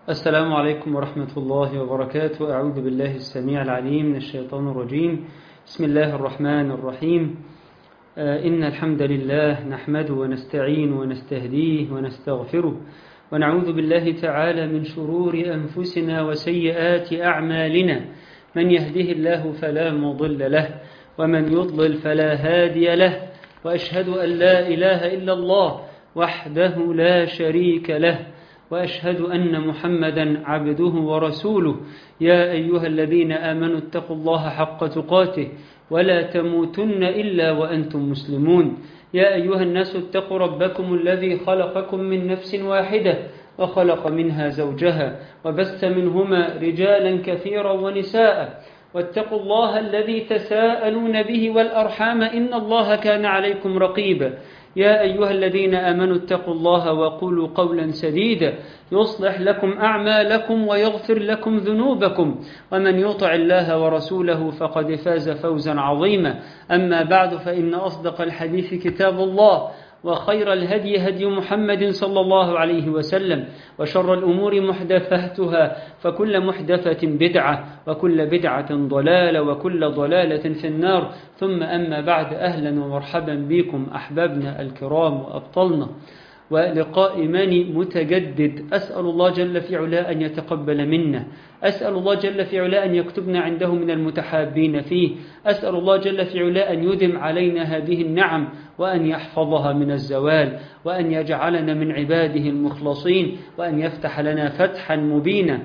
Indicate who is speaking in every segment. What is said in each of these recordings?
Speaker 1: السلام عليكم ورحمة الله وبركاته أعوذ بالله السميع العليم من الشيطان الرجيم بسم الله الرحمن الرحيم آه إن الحمد لله نحمده ونستعين ونستهديه ونستغفره ونعوذ بالله تعالى من شرور أنفسنا وسيئات أعمالنا من يهده الله فلا مضل له ومن يضلل فلا هادي له وأشهد أن لا إله إلا الله وحده لا شريك له وأشهد أن محمدا عبده ورسوله يا أيها الذين آمنوا اتقوا الله حق تقاته ولا تموتن إلا وأنتم مسلمون يا أيها الناس اتقوا ربكم الذي خلقكم من نفس واحدة وخلق منها زوجها وبث منهما رجالا كثيرا ونساء واتقوا الله الذي تساءلون به والأرحام إن الله كان عليكم رقيبا يا أيها الذين آمنوا اتقوا الله وقولوا قولا سديدا يصلح لكم أعمالكم ويغفر لكم ذنوبكم ومن يطع الله ورسوله فقد فاز فوزا عظيما أما بعد فإن أصدق الحديث كتاب الله وخير الهدي هدي محمد صلى الله عليه وسلم وشر الأمور محدثاتها فكل محدثة بدعة وكل بدعة ضلالة وكل ضلالة في النار ثم أما بعد أهلا ومرحبا بكم أحبابنا الكرام وأبطلنا ولقاء إيماني متجدد أسأل الله جل في علا أن يتقبل منا أسأل الله جل في علا أن يكتبنا عنده من المتحابين فيه أسأل الله جل في علا أن يدم علينا هذه النعم وأن يحفظها من الزوال وأن يجعلنا من عباده المخلصين وأن يفتح لنا فتحا مبينا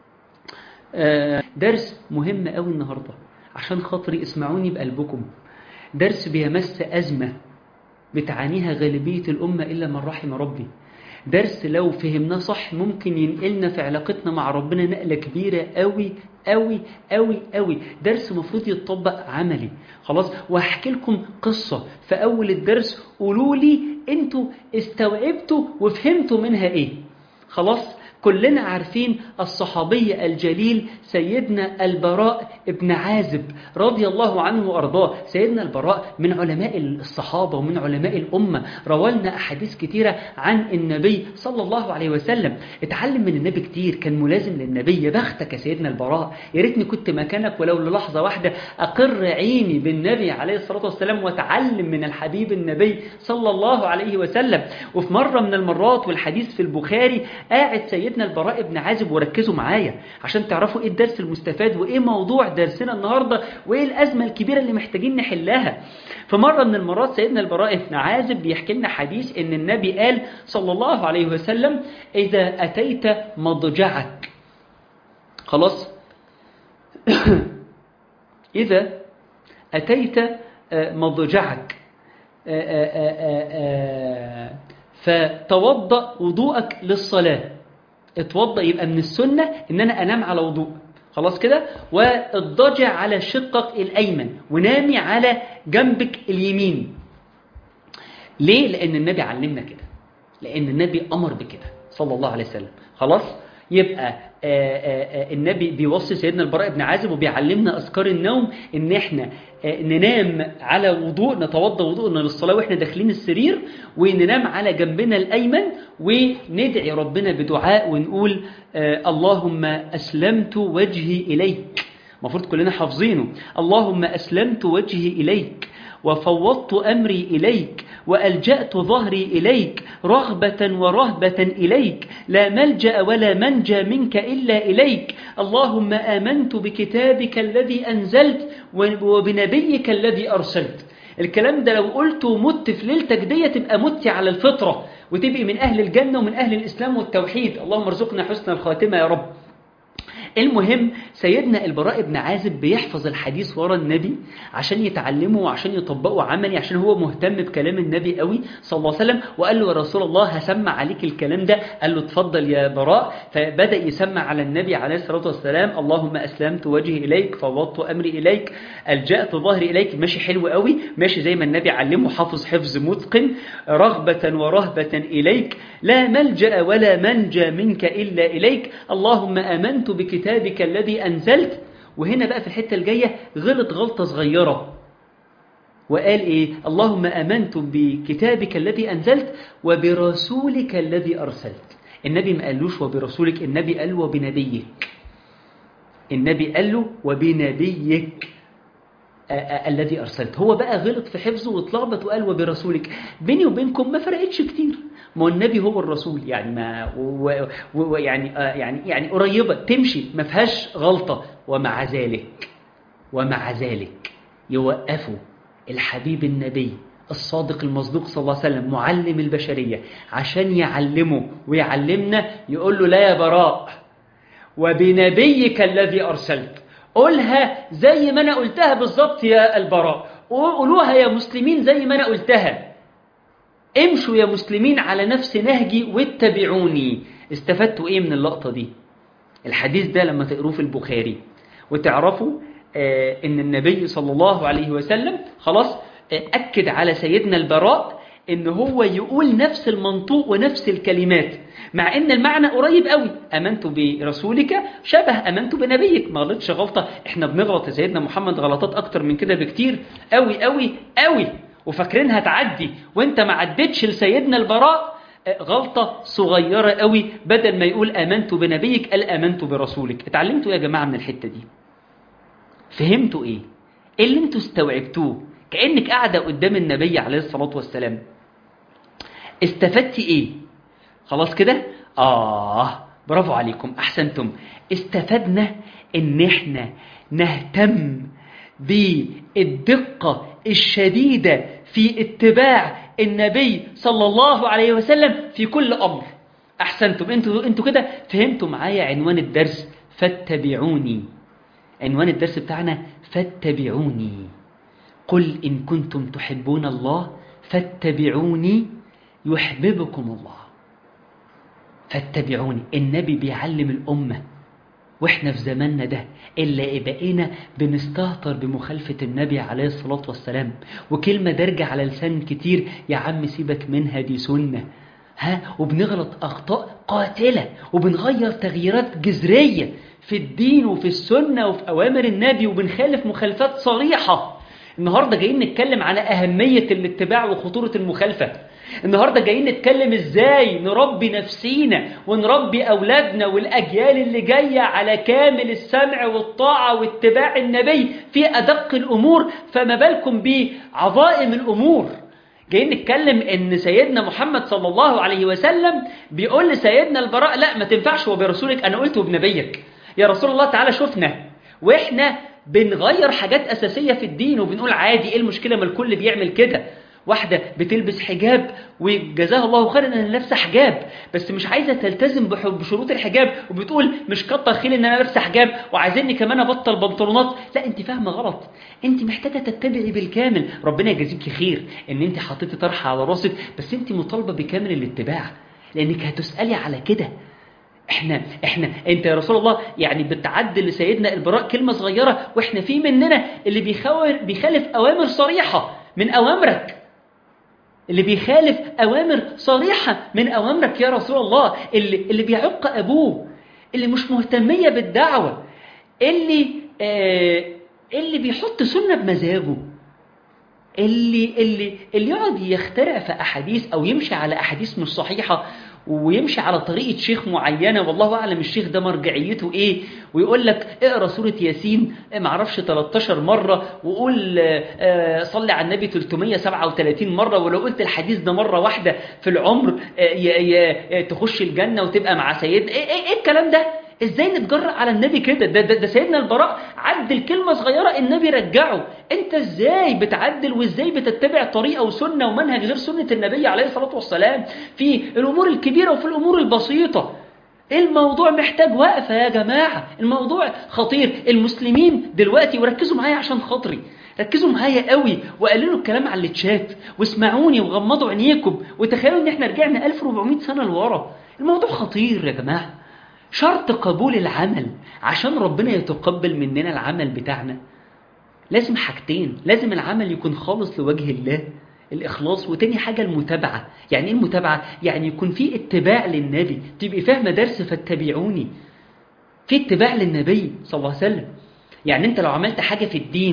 Speaker 1: درس مهم أوي النهاردة عشان خاطري اسمعوني بقلبكم درس بيمس أزمة بتعانيها غالبية الأمة إلا من رحم ربي درس لو فهمناه صح ممكن ينقلنا في علاقتنا مع ربنا نقلة كبيرة قوي قوي قوي قوي درس مفروض يتطبق عملي خلاص وهحكي لكم قصة في أول الدرس قولوا لي انتوا استوعبتوا وفهمتوا منها ايه خلاص كلنا عارفين الصحابي الجليل سيدنا البراء ابن عازب رضي الله عنه وأرضاه سيدنا البراء من علماء الصحابة ومن علماء الأمة روالنا أحاديث كتيرة عن النبي صلى الله عليه وسلم اتعلم من النبي كتير كان ملازم للنبي يا بختك يا سيدنا البراء يا ريتني كنت مكانك ولو للحظة واحدة أقر عيني بالنبي عليه الصلاة والسلام واتعلم من الحبيب النبي صلى الله عليه وسلم وفي مرة من المرات والحديث في البخاري قاعد سيدنا سيدنا البراء بن عازب وركزوا معايا عشان تعرفوا ايه الدرس المستفاد وايه موضوع درسنا النهارده وايه الازمه الكبيره اللي محتاجين نحلها فمره من المرات سيدنا البراء بن عازب بيحكي لنا حديث ان النبي قال صلى الله عليه وسلم اذا اتيت مضجعك خلاص اذا اتيت مضجعك فتوضا وضوءك للصلاه اتوضى يبقى من السنة ان انا انام على وضوء خلاص كده واضطجع على شقك الايمن ونامي على جنبك اليمين ليه لان النبي علمنا كده لان النبي امر بكده صلى الله عليه وسلم خلاص يبقى آآ آآ النبي بيوصي سيدنا البراء بن عازب وبيعلمنا اذكار النوم ان احنا ننام على وضوء نتوضا وضوءنا للصلاه واحنا داخلين السرير وننام على جنبنا الايمن وندعي ربنا بدعاء ونقول اللهم اسلمت وجهي اليك المفروض كلنا حافظينه اللهم اسلمت وجهي اليك وفوضت أمري إليك وألجأت ظهري إليك رغبة ورهبة إليك لا ملجأ ولا منجى منك إلا إليك اللهم آمنت بكتابك الذي أنزلت وبنبيك الذي أرسلت الكلام ده لو قلته ومت في ليلتك دي تبقى مت على الفطرة وتبقي من أهل الجنة ومن أهل الإسلام والتوحيد اللهم ارزقنا حسن الخاتمة يا رب المهم سيدنا البراء بن عازب بيحفظ الحديث ورا النبي عشان يتعلمه وعشان يطبقه عملي عشان هو مهتم بكلام النبي قوي صلى الله عليه وسلم وقال له يا رسول الله هسمع عليك الكلام ده قال له اتفضل يا براء فبدأ يسمع على النبي عليه الصلاة والسلام اللهم أسلمت وجهي إليك فوضت أمري إليك ألجأت ظهري إليك ماشي حلو قوي ماشي زي ما النبي علمه حافظ حفظ متقن رغبة ورهبة إليك لا ملجأ ولا منجى منك إلا إليك اللهم آمنت بكتابك الذي أنزلت وهنا بقى في الحتة الجاية غلط غلطة صغيرة وقال إيه اللهم آمنت بكتابك الذي أنزلت وبرسولك الذي أرسلت النبي ما قالوش وبرسولك النبي قال وبنبيك النبي قال له وبنبيك الذي أرسلت هو بقى غلط في حفظه واتلخبط وقال وبرسولك بيني وبينكم ما فرقتش كتير ما هو النبي هو الرسول يعني ما و و يعني يعني يعني قريبة تمشي ما فيهاش غلطة ومع ذلك ومع ذلك يوقفوا الحبيب النبي الصادق المصدوق صلى الله عليه وسلم معلم البشرية عشان يعلمه ويعلمنا يقول له لا يا براء وبنبيك الذي أرسلت قولها زي ما أنا قلتها بالظبط يا البراء قولوها يا مسلمين زي ما أنا قلتها امشوا يا مسلمين على نفس نهجي واتبعوني استفدتوا ايه من اللقطة دي الحديث ده لما تقروه في البخاري وتعرفوا آه ان النبي صلى الله عليه وسلم خلاص آه أكد على سيدنا البراء ان هو يقول نفس المنطوق ونفس الكلمات مع ان المعنى قريب قوي امنت برسولك شبه امنت بنبيك ما غلطش غلطه احنا بنغلط يا سيدنا محمد غلطات اكتر من كده بكتير قوي قوي قوي وفاكرينها تعدي وانت ما عدتش لسيدنا البراء غلطة صغيرة قوي بدل ما يقول آمنت بنبيك قال آمنت برسولك اتعلمتوا يا جماعة من الحتة دي فهمتوا ايه ايه اللي انتوا استوعبتوه كأنك قاعدة قدام النبي عليه الصلاة والسلام استفدتي ايه خلاص كده آه برافو عليكم أحسنتم استفدنا إن إحنا نهتم بالدقة الشديدة في اتباع النبي صلى الله عليه وسلم في كل أمر أحسنتم أنتوا, انتوا كده فهمتوا معايا عنوان الدرس فاتبعوني عنوان الدرس بتاعنا فاتبعوني قل إن كنتم تحبون الله فاتبعوني يحببكم الله فاتبعوني النبي بيعلم الأمة وإحنا في زماننا ده إلا بقينا بنستهتر بمخالفة النبي عليه الصلاة والسلام وكلمة درجة على لسان كتير يا عم سيبك منها دي سنة ها وبنغلط أخطاء قاتلة وبنغير تغييرات جذرية في الدين وفي السنة وفي أوامر النبي وبنخالف مخالفات صريحة النهاردة جايين نتكلم على أهمية الاتباع وخطورة المخالفة النهاردة جايين نتكلم ازاي نربي نفسينا ونربي أولادنا والأجيال اللي جاية على كامل السمع والطاعة واتباع النبي في أدق الأمور فما بالكم بعظائم الأمور جايين نتكلم ان سيدنا محمد صلى الله عليه وسلم بيقول لسيدنا البراء لا ما تنفعش وبرسولك انا قلت وبنبيك يا رسول الله تعالى شفنا واحنا بنغير حاجات أساسية في الدين وبنقول عادي ايه المشكلة ما الكل بيعمل كده واحدة بتلبس حجاب وجزاها الله خيرا انها لابسه حجاب بس مش عايزة تلتزم بشروط الحجاب وبتقول مش كتر خير ان انا لابسه حجاب وعايزيني كمان ابطل بنطلونات لا انت فاهمة غلط انت محتاجة تتبعي بالكامل ربنا يجازيكي خير ان انت حطيتي طرحة على راسك بس انت مطالبة بكامل الاتباع لانك هتسألي على كده احنا احنا انت يا رسول الله يعني بتعدل لسيدنا البراء كلمة صغيرة واحنا في مننا اللي بيخالف اوامر صريحة من اوامرك اللي بيخالف أوامر صريحة من أوامرك يا رسول الله اللي, اللي بيعق أبوه اللي مش مهتمية بالدعوة اللي آه اللي بيحط سنة بمزاجه اللي اللي اللي يقعد يخترع في أحاديث أو يمشي على أحاديث مش صحيحة ويمشي على طريقة شيخ معينة والله أعلم الشيخ ده مرجعيته إيه ويقول لك اقرأ سورة ياسين معرفش 13 مرة وقول صلي على النبي 337 مرة ولو قلت الحديث ده مرة واحدة في العمر تخش الجنة وتبقى مع سيدنا إيه, إيه, إيه الكلام ده ازاي نتجرأ على النبي كده ده, ده, ده سيدنا البراء عدل كلمة صغيرة النبي رجعه انت ازاي بتعدل وازاي بتتبع طريقة وسنة ومنهج غير سنة النبي عليه الصلاة والسلام في الامور الكبيرة وفي الامور البسيطة الموضوع محتاج وقفة يا جماعة الموضوع خطير المسلمين دلوقتي وركزوا معايا عشان خاطري ركزوا معايا قوي وقللوا الكلام على التشات واسمعوني وغمضوا عينيكم وتخيلوا ان احنا رجعنا 1400 سنة لورا الموضوع خطير يا جماعة شرط قبول العمل عشان ربنا يتقبل مننا العمل بتاعنا لازم حاجتين لازم العمل يكون خالص لوجه الله الإخلاص وتاني حاجة المتابعة يعني إيه المتابعة؟ يعني يكون في اتباع للنبي تبقي فاهمة درس فاتبعوني في اتباع للنبي صلى الله عليه وسلم يعني أنت لو عملت حاجة في الدين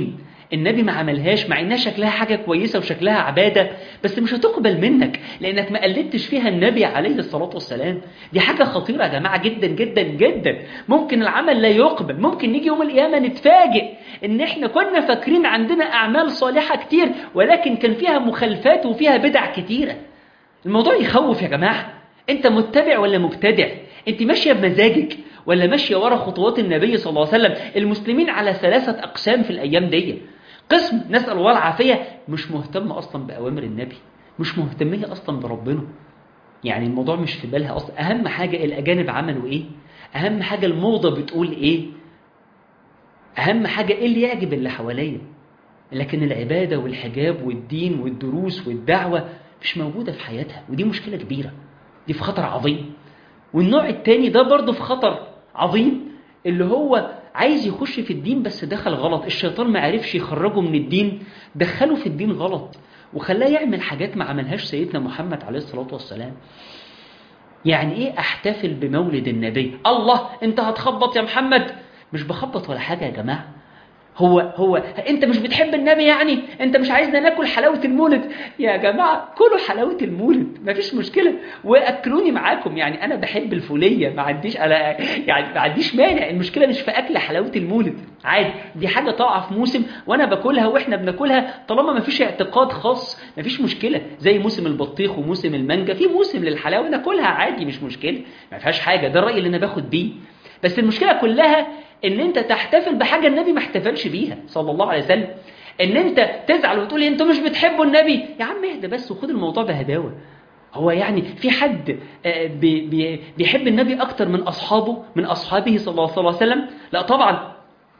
Speaker 2: النبي ما عملهاش مع انها شكلها حاجه كويسه وشكلها عباده بس مش هتقبل منك لانك ما قلدتش فيها النبي عليه الصلاه والسلام دي حاجه خطيره يا جماعه جدا جدا جدا ممكن العمل لا يقبل ممكن نيجي يوم القيامه نتفاجئ ان احنا كنا فاكرين عندنا اعمال صالحه كتير ولكن كان فيها مخالفات وفيها بدع كتيره الموضوع يخوف يا جماعه انت متبع ولا مبتدع انت ماشيه بمزاجك ولا ماشيه ورا خطوات النبي صلى الله عليه وسلم المسلمين على ثلاثه اقسام في الايام دي قسم نسال الله العافيه مش مهتم اصلا باوامر النبي مش مهتميه اصلا بربنا يعني الموضوع مش في بالها اصلا اهم حاجه الاجانب عملوا ايه اهم حاجه الموضه بتقول ايه اهم حاجه ايه اللي يعجب اللي حواليا لكن العباده والحجاب والدين والدروس والدعوه مش موجوده في حياتها ودي مشكله كبيره دي في خطر عظيم والنوع التاني ده برضه في خطر عظيم اللي هو عايز يخش في الدين بس دخل غلط الشيطان ما عرفش يخرجه من الدين دخله في الدين غلط وخلاه يعمل حاجات ما عملهاش سيدنا محمد عليه الصلاة والسلام يعني ايه احتفل بمولد النبي الله انت هتخبط يا محمد مش بخبط ولا حاجة يا جماعة هو هو انت مش بتحب النبي يعني انت مش عايزنا ناكل حلاوه المولد يا جماعه كلوا حلاوه المولد مفيش مشكله واكلوني معاكم يعني انا بحب الفوليه ما عنديش انا يعني ما عنديش مانع المشكله مش في اكل حلاوه المولد عادي دي حاجه طاقه في موسم وانا باكلها واحنا بناكلها طالما ما فيش اعتقاد خاص ما فيش مشكله زي موسم البطيخ وموسم المانجا في موسم للحلاوه ناكلها عادي مش مشكله ما فيهاش حاجه ده الراي اللي انا باخد بيه بس المشكله كلها ان انت تحتفل بحاجه النبي ما احتفلش بيها صلى الله عليه وسلم ان انت تزعل وتقول انتوا مش بتحبوا النبي يا عم اهدى بس وخد الموضوع بهداوه هو يعني في حد بي بي بيحب النبي اكتر من اصحابه من اصحابه صلى الله عليه وسلم لا طبعا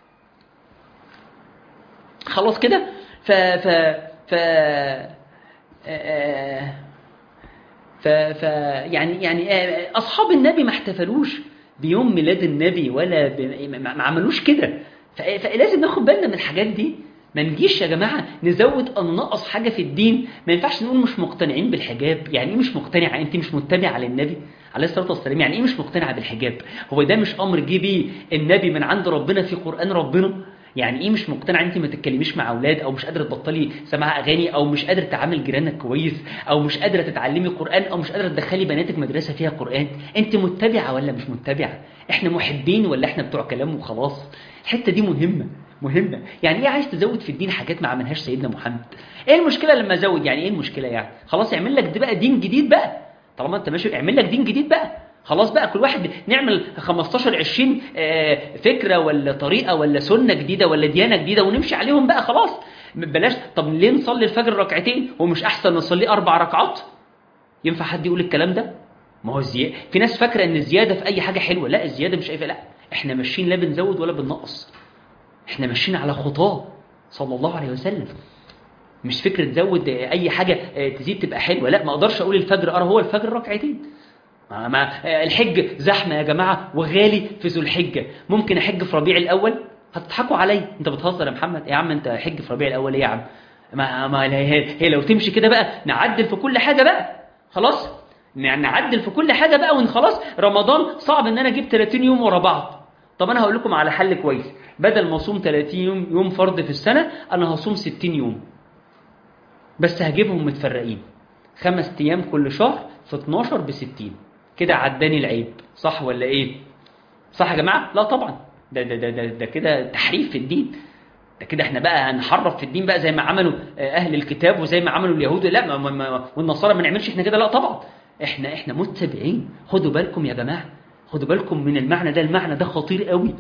Speaker 2: خلاص كده ف ف ف ف ف يعني يعني اصحاب النبي ما احتفلوش بيوم ميلاد النبي ولا ب... ما عملوش كده فلازم ناخد بالنا من الحاجات دي ما نجيش يا جماعة نزود أو نقص حاجة في الدين ما ينفعش نقول مش مقتنعين بالحجاب يعني إيه مش مقتنعة أنت مش متبعة للنبي عليه الصلاة والسلام يعني إيه مش مقتنعة بالحجاب هو ده مش أمر جه بيه النبي من عند ربنا في قرآن ربنا يعني ايه مش مقتنع انت ما تتكلميش مع اولاد او مش قادره تبطلي سماع اغاني او مش قادره تعامل جيرانك كويس او مش قادره تتعلمي قران او مش قادره تدخلي بناتك مدرسه فيها قران انت متبعه ولا مش متبعه احنا محبين ولا احنا بتوع كلام وخلاص الحته دي مهمه مهمه يعني ايه عايز تزود في الدين حاجات ما عملهاش سيدنا محمد ايه المشكله لما ازود يعني ايه المشكله يعني خلاص اعمل لك ده بقى دين جديد بقى طالما انت ماشي اعمل لك دين جديد بقى خلاص بقى كل واحد نعمل 15 20 فكره ولا طريقه ولا سنه جديده ولا ديانه جديده ونمشي عليهم بقى خلاص بلاش طب ليه نصلي الفجر ركعتين ومش احسن نصلي اربع ركعات ينفع حد يقول الكلام ده ما هو الزياده في ناس فاكره ان الزياده في اي حاجه حلوه لا الزياده مش اي لا احنا ماشيين لا بنزود ولا بننقص احنا ماشيين على خطاه صلى الله عليه وسلم مش فكره تزود اي حاجه تزيد تبقى حلوه لا ما اقدرش اقول الفجر ارى هو الفجر ركعتين ما الحج زحمه يا جماعه وغالي في ذو الحجه ممكن احج في ربيع الاول هتضحكوا عليا انت بتهزر يا محمد يا عم انت حج في ربيع الاول ايه يا عم ما, ما هي, هي لو تمشي كده بقى نعدل في كل حاجه بقى خلاص نعدل في كل حاجه بقى ونخلاص رمضان صعب ان انا اجيب 30 يوم ورا بعض طب انا هقول لكم على حل كويس بدل ما اصوم 30 يوم يوم فرض في السنه انا هصوم 60 يوم بس هجيبهم متفرقين خمس ايام كل شهر في 12 ب 60 كده عداني العيب صح ولا ايه صح يا جماعه لا طبعا ده ده ده ده, ده كده تحريف في الدين ده كده احنا بقى هنحرف في الدين بقى زي ما عملوا اهل الكتاب وزي ما عملوا اليهود لا ما ما ما والنصارى ما نعملش احنا كده لا طبعا احنا احنا متبعين خدوا بالكم يا جماعه خدوا بالكم من المعنى ده المعنى ده خطير قوي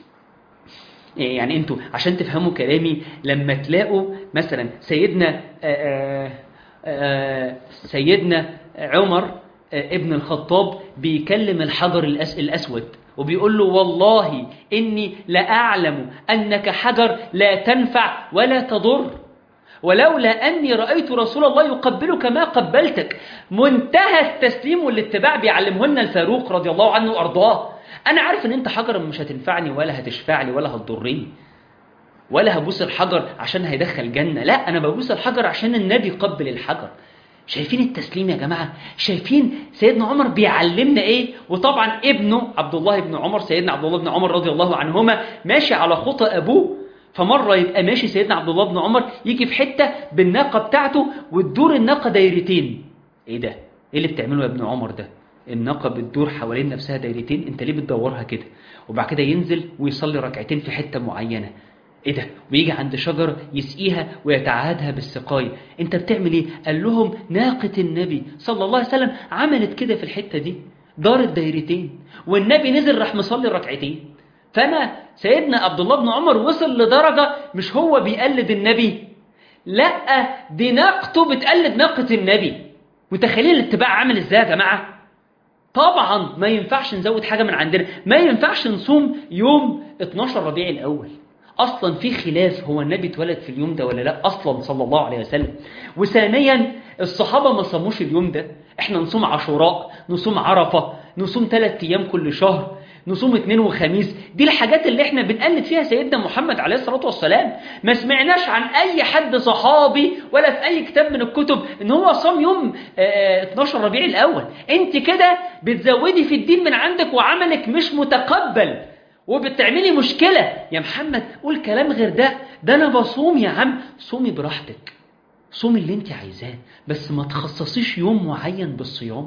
Speaker 2: يعني انتوا عشان تفهموا كلامي لما تلاقوا مثلا سيدنا آآ آآ سيدنا عمر ابن الخطاب بيكلم الحجر الأس الأسود وبيقول له والله إني لأعلم أنك حجر لا تنفع ولا تضر ولولا أني رأيت رسول الله يقبلك ما قبلتك منتهى التسليم والاتباع بيعلمهن الفاروق رضي الله عنه وأرضاه أنا عارف أن أنت حجر مش هتنفعني ولا هتشفع لي ولا هتضرني ولا هبوس الحجر عشان هيدخل جنة لا أنا ببوس الحجر عشان النبي قبل الحجر شايفين التسليم يا جماعة شايفين سيدنا عمر بيعلمنا ايه وطبعا ابنه عبد الله بن عمر سيدنا عبد الله بن عمر رضي الله عنهما ماشي على خطى ابوه فمرة يبقى ماشي سيدنا عبد الله بن عمر يجي في حتة بالناقة بتاعته وتدور الناقة دايرتين ايه ده؟ ايه اللي بتعمله يا ابن عمر ده؟ الناقة بتدور حوالين نفسها دايرتين انت ليه بتدورها كده؟ وبعد كده ينزل ويصلي ركعتين في حتة معينة ايه ده ويجي عند شجر يسقيها ويتعهدها بالسقاية انت بتعمل ايه قال لهم ناقة النبي صلى الله عليه وسلم عملت كده في الحتة دي دارت دايرتين والنبي نزل راح مصلي ركعتين فانا سيدنا عبد الله بن عمر وصل لدرجة مش هو بيقلد النبي لا دي ناقته بتقلد ناقة النبي متخيلين الاتباع عامل ازاي يا جماعة طبعا ما ينفعش نزود حاجة من عندنا ما ينفعش نصوم يوم 12 ربيع الأول أصلا في خلاف هو النبي اتولد في اليوم ده ولا لا أصلا صلى الله عليه وسلم وثانيا الصحابة ما صاموش اليوم ده احنا نصوم عاشوراء نصوم عرفة نصوم ثلاث أيام كل شهر نصوم اثنين وخميس دي الحاجات اللي احنا بنقلد فيها سيدنا محمد عليه الصلاة والسلام ما سمعناش عن أي حد صحابي ولا في أي كتاب من الكتب ان هو صام يوم اه 12 ربيع الأول انت كده بتزودي في الدين من عندك وعملك مش متقبل وبتعملي مشكلة يا محمد قول كلام غير ده ده أنا بصوم يا عم صومي براحتك صومي اللي انت عايزاه بس ما تخصصيش يوم معين بالصيام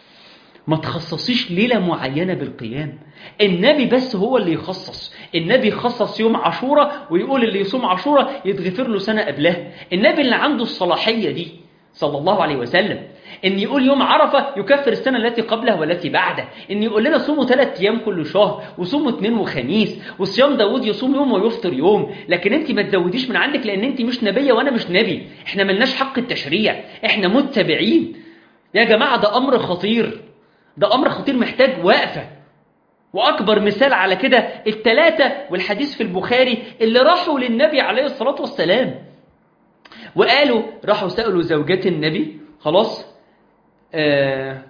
Speaker 2: ما تخصصيش ليلة معينة بالقيام النبي بس هو اللي يخصص النبي يخصص يوم عاشورة ويقول اللي يصوم عاشورة يتغفر له سنة قبلها النبي اللي عنده الصلاحية دي صلى الله عليه وسلم ان يقول يوم عرفة يكفر السنة التي قبلها والتي بعده ان يقول لنا صوموا ثلاث ايام كل شهر وصوموا اثنين وخميس وصيام داود يصوم يوم ويفطر يوم لكن انت ما تزوديش من عندك لان انت مش نبية وانا مش نبي احنا ملناش حق التشريع احنا متبعين يا جماعة ده امر خطير ده امر خطير محتاج وقفة واكبر مثال على كده الثلاثة والحديث في البخاري اللي راحوا للنبي عليه الصلاة والسلام وقالوا راحوا سألوا زوجات النبي خلاص آآ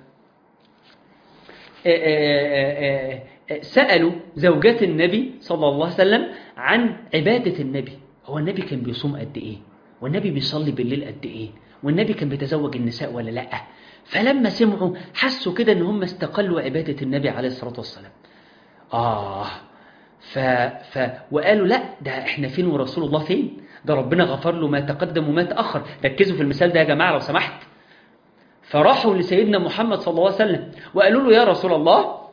Speaker 2: آآ آآ سألوا زوجات النبي صلى الله عليه وسلم عن عبادة النبي هو النبي كان بيصوم قد إيه والنبي بيصلي بالليل قد إيه والنبي كان بيتزوج النساء ولا لأ فلما سمعوا حسوا كده ان هم استقلوا عبادة النبي عليه الصلاة والسلام آه ف... ف... وقالوا لا ده احنا فين ورسول الله فين ده ربنا غفر له ما تقدم وما تأخر ركزوا في المثال ده يا جماعة لو سمحت فراحوا لسيدنا محمد صلى الله عليه وسلم وقالوا له يا رسول الله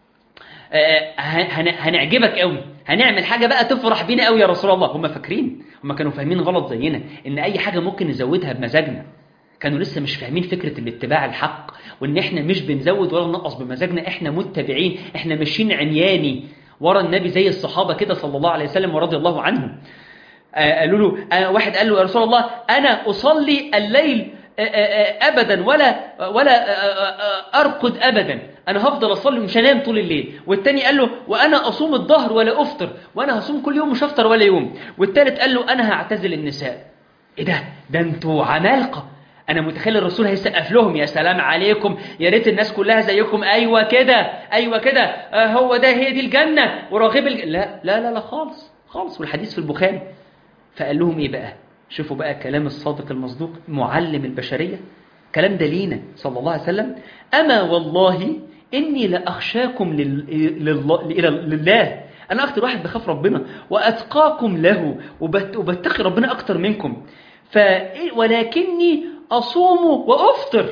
Speaker 2: هنعجبك قوي هنعمل حاجة بقى تفرح بينا قوي يا رسول الله هم فاكرين هم كانوا فاهمين غلط زينا ان اي حاجة ممكن نزودها بمزاجنا كانوا لسه مش فاهمين فكرة الاتباع الحق وان احنا مش بنزود ولا ننقص بمزاجنا احنا متبعين احنا ماشيين عمياني ورا النبي زي الصحابة كده صلى الله عليه وسلم ورضي الله عنهم قالوا له آه واحد قال له يا رسول الله أنا أصلي الليل أبدا ولا ولا أرقد أبدا أنا هفضل أصلي مش هنام طول الليل والتاني قال له وأنا أصوم الظهر ولا أفطر وأنا هصوم كل يوم مش هفطر ولا يوم والتالت قال له أنا هعتزل النساء إيه ده ده أنتوا عمالقة أنا متخيل الرسول هيسقف لهم يا سلام عليكم يا ريت الناس كلها زيكم أيوة كده أيوة كده آه هو ده هي دي الجنة وراغب الج... لا لا لا لا خالص خالص والحديث في البخاري فقال لهم إيه بقى شوفوا بقى كلام الصادق المصدوق معلم البشرية كلام ده لينا صلى الله عليه وسلم أما والله إني لأخشاكم لل... لله... لله أنا أكتر واحد بخاف ربنا وأتقاكم له وبت... وبتقي ربنا أكتر منكم ف... ولكني أصوم وأفطر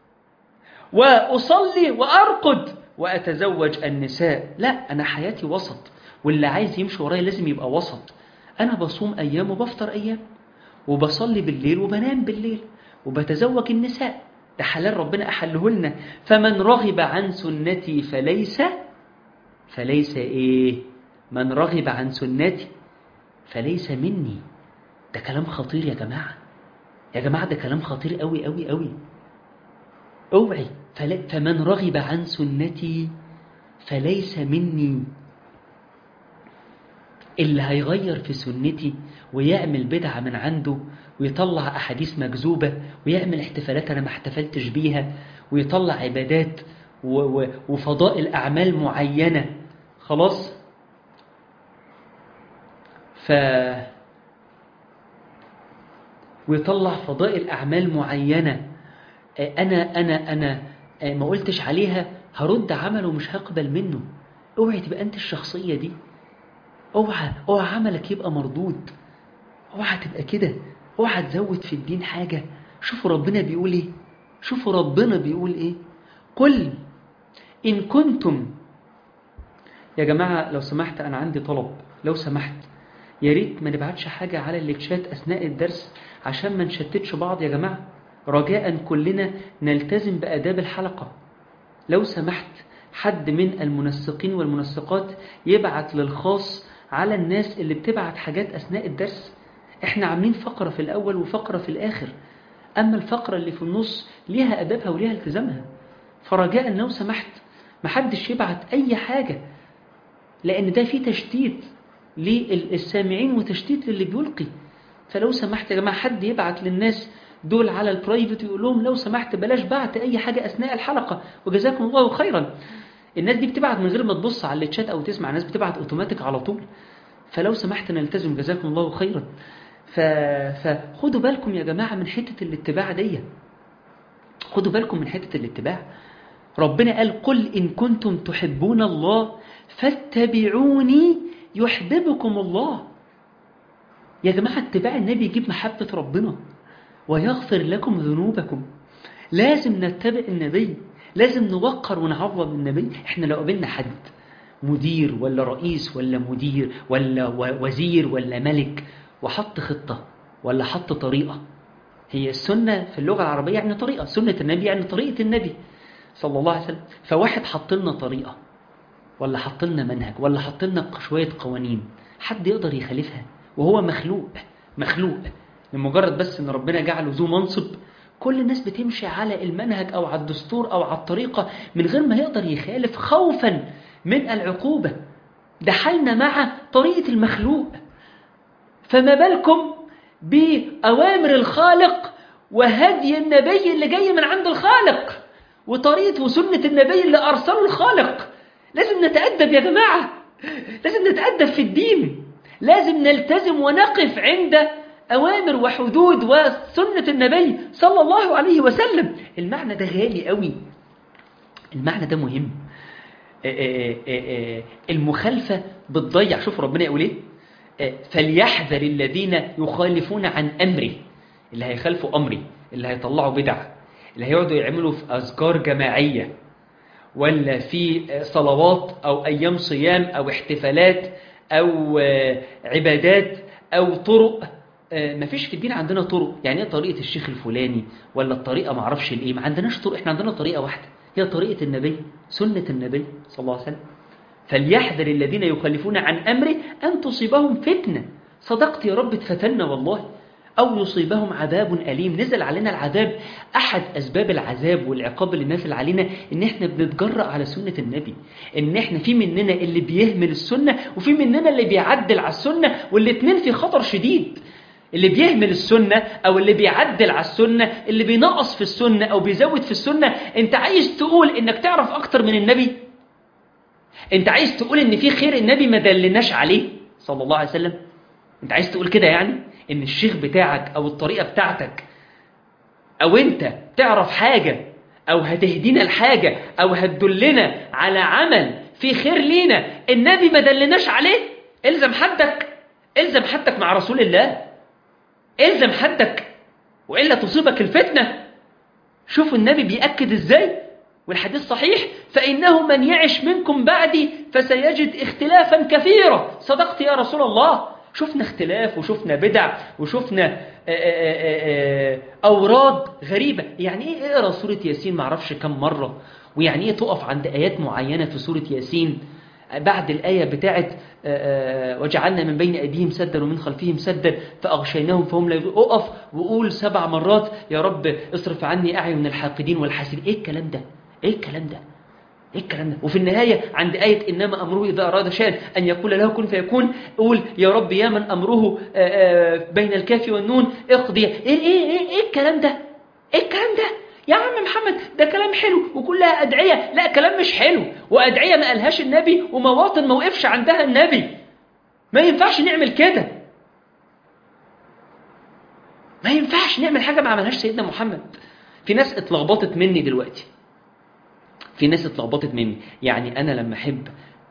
Speaker 2: وأصلي وأرقد وأتزوج النساء لا أنا حياتي وسط واللي عايز يمشي ورايا لازم يبقى وسط أنا بصوم أيام وبفطر أيام وبصلي بالليل وبنام بالليل وبتزوج النساء ده حلال ربنا أحله لنا فمن رغب عن سنتي فليس فليس إيه من رغب عن سنتي فليس مني ده كلام خطير يا جماعة يا جماعة ده كلام خطير قوي قوي قوي اوعي فمن رغب عن سنتي فليس مني اللي هيغير في سنتي ويعمل بدعة من عنده ويطلع أحاديث مكذوبة ويعمل احتفالات أنا ما احتفلتش بيها ويطلع عبادات وفضائل أعمال معينة خلاص ف ويطلع فضائل أعمال معينة أنا أنا أنا ما قلتش عليها هرد عمله مش هقبل منه اوعي تبقى أنت الشخصية دي اوعى اوعى عملك يبقى مردود اوعى تبقى كده اوعى تزود في الدين حاجة شوفوا ربنا بيقول ايه شوفوا ربنا بيقول ايه قل ان كنتم يا جماعة لو سمحت انا عندي طلب لو سمحت يا ريت ما نبعتش حاجة على التشات اثناء الدرس عشان ما نشتتش بعض يا جماعة رجاء كلنا نلتزم بآداب الحلقة لو سمحت حد من المنسقين والمنسقات يبعت للخاص على الناس اللي بتبعت حاجات أثناء الدرس احنا عاملين فقرة في الأول وفقرة في الآخر أما الفقرة اللي في النص ليها أدابها وليها التزامها فرجاء لو سمحت محدش يبعت أي حاجة لأن ده فيه تشتيت للسامعين وتشتيت للي بيلقي فلو سمحت يا جماعة حد يبعت للناس دول على البرايفت يقول لهم لو سمحت بلاش بعت أي حاجة أثناء الحلقة وجزاكم الله خيرا الناس دي بتبعت من غير ما تبص على التشات أو تسمع الناس بتبعت أوتوماتيك على طول فلو سمحت نلتزم جزاكم الله خيرا ف... فخدوا بالكم يا جماعة من حتة الاتباع دي خدوا بالكم من حتة الاتباع ربنا قال قل إن كنتم تحبون الله فاتبعوني يحببكم الله يا جماعة اتباع النبي يجيب محبة ربنا ويغفر لكم ذنوبكم لازم نتبع النبي لازم نوقر ونعظم النبي احنا لو قابلنا حد مدير ولا رئيس ولا مدير ولا وزير ولا ملك وحط خطة ولا حط طريقة هي السنة في اللغة العربية يعني طريقة سنة النبي يعني طريقة النبي صلى الله عليه وسلم فواحد حط لنا طريقة ولا حط لنا منهج ولا حط لنا شوية قوانين حد يقدر يخالفها وهو مخلوق مخلوق لمجرد بس ان ربنا جعله ذو منصب كل الناس بتمشي على المنهج او على الدستور او على الطريقة من غير ما يقدر يخالف خوفا من العقوبة ده حالنا مع طريقة المخلوق فما بالكم بأوامر الخالق وهدي النبي اللي جاي من عند الخالق وطريقة وسنة النبي اللي أرسله الخالق لازم نتأدب يا جماعة لازم نتأدب في الدين لازم نلتزم ونقف عند أوامر وحدود وسنة النبي صلى الله عليه وسلم المعنى ده غالي قوي المعنى ده مهم المخالفة بتضيع شوف ربنا يقول ايه فليحذر الذين يخالفون عن أمره اللي هيخالفوا أمري اللي هيطلعوا بدع اللي هيقعدوا يعملوا في أذكار جماعية ولا في صلوات أو أيام صيام أو احتفالات أو عبادات أو طرق مفيش في الدين عندنا طرق يعني ايه طريقة الشيخ الفلاني ولا الطريقة معرفش الايه ما عندناش طرق احنا عندنا طريقة واحدة هي طريقة النبي سنة النبي صلى الله عليه وسلم فليحذر الذين يخالفون عن أمره أن تصيبهم فتنة صدقت يا رب اتفتنا والله أو يصيبهم عذاب أليم نزل علينا العذاب أحد أسباب العذاب والعقاب اللي نازل علينا إن إحنا بنتجرأ على سنة النبي إن إحنا في مننا اللي بيهمل السنة وفي مننا اللي بيعدل على السنة والاتنين في خطر شديد اللي بيهمل السنة أو اللي بيعدل على السنة اللي بينقص في السنة أو بيزود في السنة أنت عايز تقول إنك تعرف أكتر من النبي أنت عايز تقول إن في خير النبي ما دلناش عليه صلى الله عليه وسلم أنت عايز تقول كده يعني إن الشيخ بتاعك أو الطريقة بتاعتك أو أنت تعرف حاجة أو هتهدينا الحاجة أو هتدلنا على عمل في خير لينا النبي ما دلناش عليه الزم حدك الزم حدك مع رسول الله الزم حدك وإلا تصيبك الفتنة شوفوا النبي بيأكد إزاي والحديث صحيح فإنه من يعش منكم بعدي فسيجد اختلافا كثيرا صدقت يا رسول الله شفنا اختلاف وشفنا بدع وشفنا أوراد غريبة يعني إيه اقرأ سورة ياسين معرفش كم مرة ويعني إيه تقف عند آيات معينة في سورة ياسين بعد الآية بتاعت وجعلنا من بين أيديهم سدا ومن خلفهم سدا فأغشيناهم فهم لا أقف وقول سبع مرات يا رب اصرف عني أعين من الحاقدين والحاسدين إيه الكلام ده إيه الكلام ده إيه الكلام ده وفي النهاية عند آية إنما أمره إذا أراد شيئا أن يقول له كن فيكون قول يا رب يا من أمره بين الكاف والنون اقضي إيه, إيه, إيه, إيه الكلام ده إيه الكلام ده يا عم محمد ده كلام حلو وكلها أدعية لا كلام مش حلو وأدعية ما قالهاش النبي ومواطن ما وقفش عندها النبي ما ينفعش نعمل كده ما ينفعش نعمل حاجة ما عملهاش سيدنا محمد في ناس اتلخبطت مني دلوقتي في ناس اتلخبطت مني يعني أنا لما أحب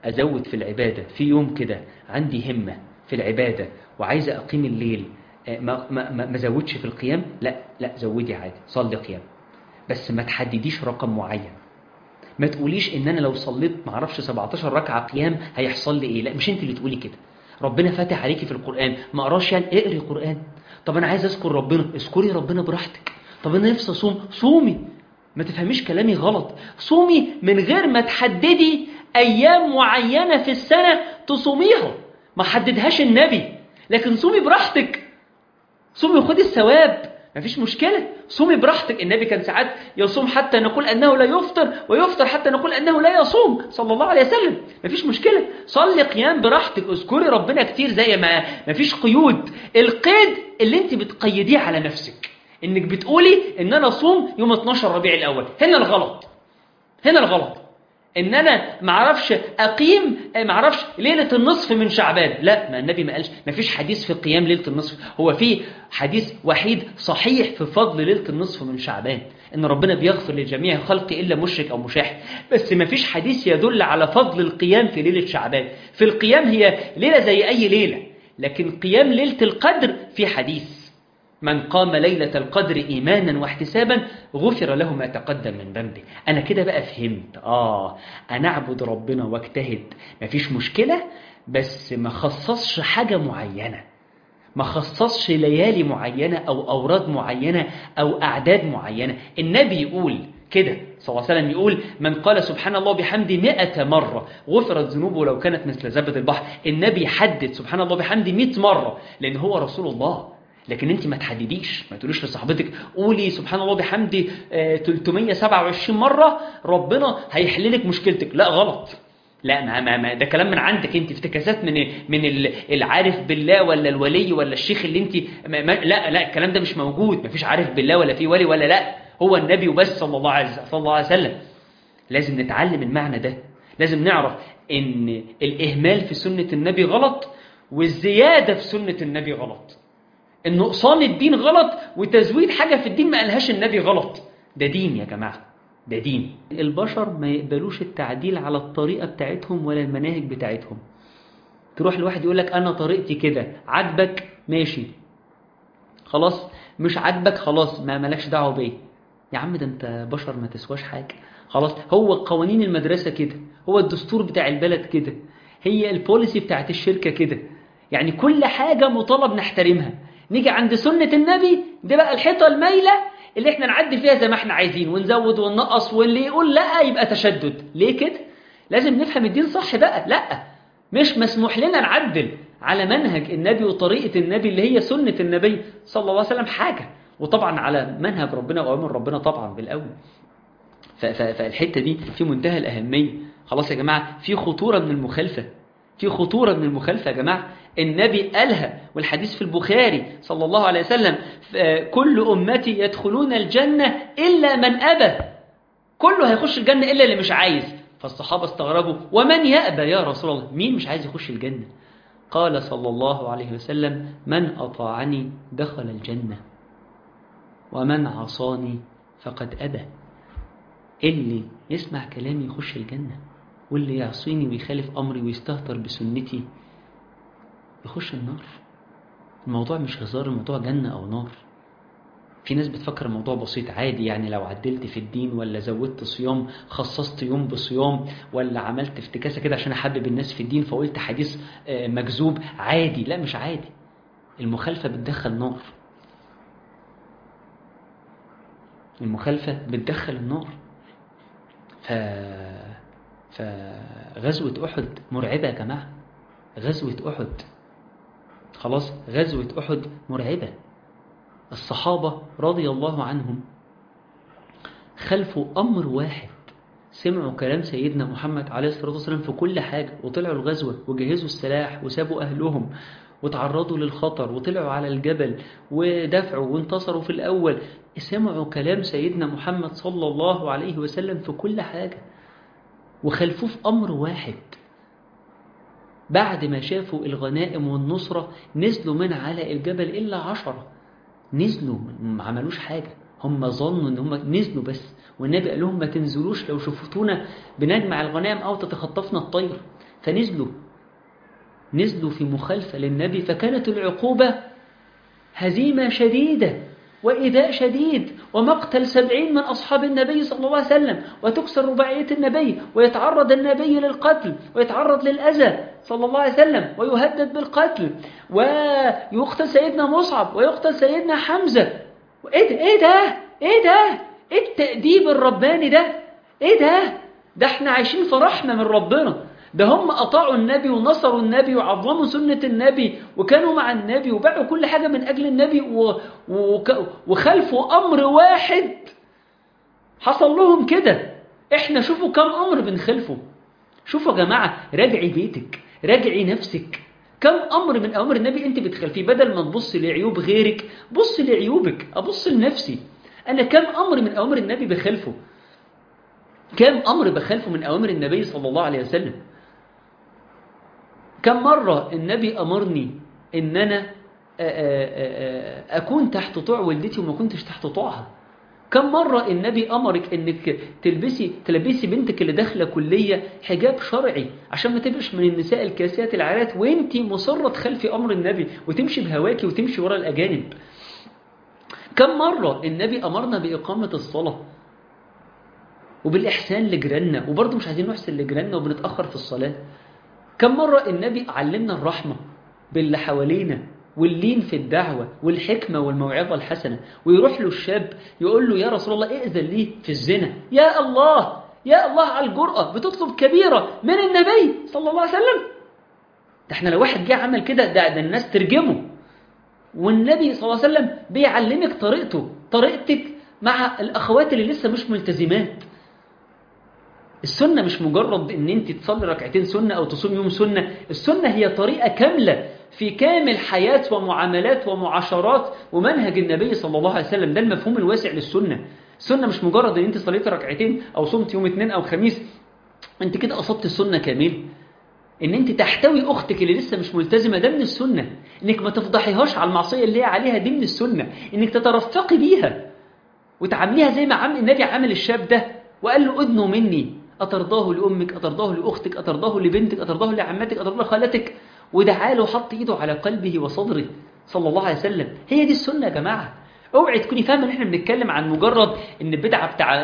Speaker 2: أزود في العبادة في يوم كده عندي همة في العبادة وعايز أقيم الليل ما, ما, ما زودش في القيام لا لا زودي عادي صلي قيام بس ما تحدديش رقم معين ما تقوليش ان انا لو صليت ما اعرفش 17 ركعه قيام هيحصل لي ايه لا مش انت اللي تقولي كده ربنا فاتح عليكي في القران ما اقراش يعني اقري قران طب انا عايز اذكر ربنا اذكري ربنا براحتك طب انا نفسي اصوم صومي ما تفهميش كلامي غلط صومي من غير ما تحددي ايام معينه في السنه تصوميها ما حددهاش النبي لكن صومي براحتك صومي وخدي الثواب مفيش مشكلة صومي براحتك النبي كان ساعات يصوم حتى نقول أنه لا يفطر ويفطر حتى نقول أنه لا يصوم صلى الله عليه وسلم مفيش مشكلة صلي قيام براحتك اذكري ربنا كتير زي ما مفيش قيود القيد اللي انت بتقيديه على نفسك انك بتقولي ان انا اصوم يوم 12 ربيع الاول هنا الغلط هنا الغلط ان انا ما اعرفش اقيم ما اعرفش ليله النصف من شعبان لا ما النبي ما قالش ما فيش حديث في قيام ليله النصف هو في حديث وحيد صحيح في فضل ليله النصف من شعبان ان ربنا بيغفر لجميع خلقه الا مشرك او مشاحن بس ما فيش حديث يدل على فضل القيام في ليله شعبان في القيام هي ليله زي اي ليله لكن قيام ليله القدر في حديث من قام ليلة القدر إيمانا واحتسابا غفر له ما تقدم من ذنبه أنا كده بقى فهمت آه أنا أعبد ربنا واجتهد مفيش مشكلة بس ما خصصش حاجة معينة ما خصصش ليالي معينة أو أوراد معينة أو أعداد معينة النبي يقول كده صلى الله عليه وسلم يقول من قال سبحان الله بحمده مئة مرة غفرت ذنوبه لو كانت مثل زبد البحر النبي حدد سبحان الله بحمده مئة مرة لأن هو رسول الله لكن انت ما تحدديش ما تقوليش لصاحبتك قولي سبحان الله بحمدي 327 مرة ربنا هيحل لك مشكلتك لا غلط لا ما ما ما ده كلام من عندك انت افتكاسات من من العارف بالله ولا الولي ولا الشيخ اللي انت ما ما لا لا الكلام ده مش موجود ما فيش عارف بالله ولا في ولي ولا لا هو النبي وبس صلى الله عليه صلى الله عليه وسلم لازم نتعلم المعنى ده لازم نعرف ان الاهمال في سنة النبي غلط والزيادة في سنة النبي غلط ان نقصان الدين غلط وتزويد حاجة في الدين ما قالهاش النبي غلط ده دين يا جماعة ده دين البشر ما يقبلوش التعديل على الطريقة بتاعتهم ولا المناهج بتاعتهم تروح لواحد يقول لك أنا طريقتي كده عجبك ماشي خلاص مش عجبك خلاص ما مالكش دعوة بيه يا عم ده انت بشر ما تسواش حاجة خلاص هو قوانين المدرسة كده هو الدستور بتاع البلد كده هي البوليسي بتاعت الشركة كده يعني كل حاجة مطالب نحترمها نيجي عند سنة النبي ده بقى الحيطة المايلة اللي احنا نعدي فيها زي ما احنا عايزين ونزود وننقص واللي يقول لا يبقى تشدد ليه كده لازم نفهم الدين صح بقى لا مش مسموح لنا نعدل على منهج النبي وطريقة النبي اللي هي سنة النبي صلى الله عليه وسلم حاجة وطبعا على منهج ربنا وأمر ربنا طبعا بالأول فالحتة دي في منتهى الأهمية خلاص يا جماعة في خطورة من المخالفة في خطورة من المخالفة يا جماعة النبي قالها والحديث في البخاري صلى الله عليه وسلم كل أمتي يدخلون الجنة إلا من أبى كله هيخش الجنة إلا اللي مش عايز فالصحابة استغربوا ومن يأبى يا رسول الله مين مش عايز يخش الجنة قال صلى الله عليه وسلم من أطاعني دخل الجنة ومن عصاني فقد أبى اللي يسمع كلامي يخش الجنة واللي يعصيني ويخالف أمري ويستهتر بسنتي يخش النار الموضوع مش هزار الموضوع جنة أو نار في ناس بتفكر الموضوع بسيط عادي يعني لو عدلت في الدين ولا زودت صيام خصصت يوم بصيام ولا عملت افتكاسة كده عشان أحبب الناس في الدين فقلت حديث مكذوب عادي لا مش عادي المخالفة بتدخل نار المخالفة بتدخل النار ف... فغزوة أحد مرعبة يا جماعة غزوة أحد خلاص غزوة أحد مرعبة الصحابة رضي الله عنهم خلفوا أمر واحد سمعوا كلام سيدنا محمد عليه الصلاة والسلام في كل حاجة وطلعوا الغزوة وجهزوا السلاح وسابوا أهلهم وتعرضوا للخطر وطلعوا على الجبل ودفعوا وانتصروا في الأول سمعوا كلام سيدنا محمد صلى الله عليه وسلم في كل حاجة وخلفوه في أمر واحد بعد ما شافوا الغنائم والنصرة نزلوا من على الجبل إلا عشرة نزلوا ما عملوش حاجة هم ظنوا ان هم نزلوا بس والنبي قال لهم ما تنزلوش لو شفتونا بنجمع الغنائم او تتخطفنا الطير فنزلوا نزلوا في مخالفة للنبي فكانت العقوبة هزيمة شديدة وإيذاء شديد ومقتل سبعين من أصحاب النبي صلى الله عليه وسلم وتكسر رباعية النبي ويتعرض النبي للقتل ويتعرض للأذى صلى الله عليه وسلم ويهدد بالقتل ويقتل سيدنا مصعب ويقتل سيدنا حمزة إيه ده إيه ده إيه ده إيه التأديب الرباني ده إيه ده ده احنا عايشين في رحمة من ربنا ده هم أطاعوا النبي ونصروا النبي وعظموا سنة النبي وكانوا مع النبي وباعوا كل حاجة من أجل النبي و... و... وخلفوا أمر واحد حصل لهم كده احنا شوفوا كم أمر بنخلفه شوفوا يا جماعة راجعي بيتك راجعي نفسك كم أمر من أوامر النبي أنت بتخلفيه بدل ما تبص لعيوب غيرك بص لعيوبك أبص لنفسي أنا كم أمر من أوامر النبي بخلفه كم أمر بخلفه من أوامر النبي صلى الله عليه وسلم كم مرة النبي أمرني إن أنا أكون تحت طوع والدتي وما كنتش تحت طوعها كم مرة النبي أمرك إنك تلبسي تلبسي بنتك اللي داخلة كلية حجاب شرعي عشان ما تبقش من النساء الكاسيات العارات وانت مصرة تخلفي أمر النبي وتمشي بهواكي وتمشي ورا الأجانب كم مرة النبي أمرنا بإقامة الصلاة وبالإحسان لجيراننا وبرضه مش عايزين نحسن لجيراننا وبنتأخر في الصلاة كم مرة النبي علمنا الرحمة باللي حوالينا واللين في الدعوة والحكمة والموعظة الحسنة ويروح له الشاب يقول له يا رسول الله ائذن لي في الزنا يا الله يا الله على الجرأة بتطلب كبيرة من النبي صلى الله عليه وسلم ده احنا لو واحد جه عمل كده ده, ده الناس ترجمه والنبي صلى الله عليه وسلم بيعلمك طريقته طريقتك مع الأخوات اللي لسه مش ملتزمات السنة مش مجرد ان انت تصلي ركعتين سنة او تصوم يوم سنة السنة هي طريقة كاملة في كامل حياة ومعاملات ومعاشرات ومنهج النبي صلى الله عليه وسلم ده المفهوم الواسع للسنة السنة مش مجرد ان انت صليت ركعتين او صمت يوم اثنين او خميس انت كده اصبت السنة كامل ان انت تحتوي اختك اللي لسه مش ملتزمة ده من السنة انك ما تفضحيهاش على المعصية اللي هي عليها دي من السنة انك تترفقي بيها وتعامليها زي ما عمل النبي عمل الشاب ده وقال له ادنوا مني أترضاه لأمك أترضاه لأختك أترضاه لبنتك أترضاه لعمتك أترضاه لخالتك ودعا له حط إيده على قلبه وصدره صلى الله عليه وسلم هي دي السنة يا جماعة اوعي تكوني فاهمه ان احنا بنتكلم عن مجرد ان البدعه بتاع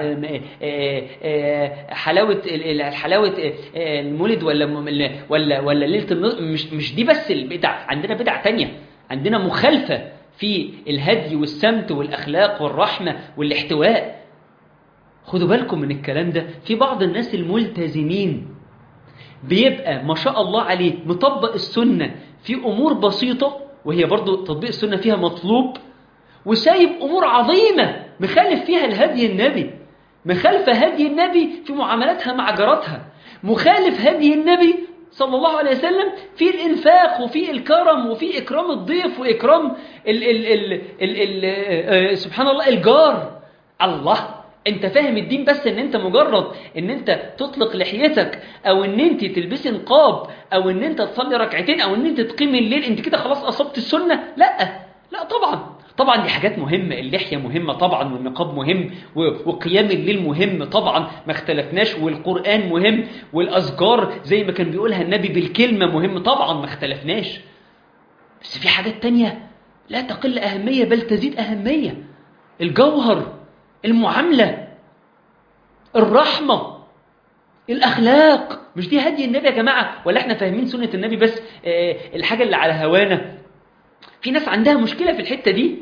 Speaker 2: حلاوه حلاوه المولد ولا ولا ولا ليله مش مش دي بس البدع عندنا بدع تانية عندنا مخالفه في الهدي والسمت والاخلاق والرحمه والاحتواء خدوا بالكم من الكلام ده في بعض الناس الملتزمين بيبقى ما شاء الله عليه مطبق السنة في أمور بسيطة وهي برضو تطبيق السنة فيها مطلوب وسايب أمور عظيمة مخالف فيها الهدي النبي مخالفة هدي النبي في معاملاتها مع جارتها مخالف هدي النبي صلى الله عليه وسلم في الإنفاق وفي الكرم وفي إكرام الضيف وإكرام ال ال ال ال ال سبحان الله الجار الله انت فاهم الدين بس ان انت مجرد ان انت تطلق لحيتك او ان انت تلبسي نقاب او ان انت تصلي ركعتين او ان انت تقيم الليل انت كده خلاص اصبت السنة لا لا طبعا طبعا دي حاجات مهمة اللحية مهمة طبعا والنقاب مهم وقيام الليل مهم طبعا ما اختلفناش والقرآن مهم والأذكار زي ما كان بيقولها النبي بالكلمة مهم طبعا ما اختلفناش بس في حاجات تانية لا تقل أهمية بل تزيد أهمية الجوهر المعاملة الرحمة الأخلاق مش دي هدي النبي يا جماعة ولا احنا فاهمين سنة النبي بس اه الحاجة اللي على هوانا في ناس عندها مشكلة في الحتة دي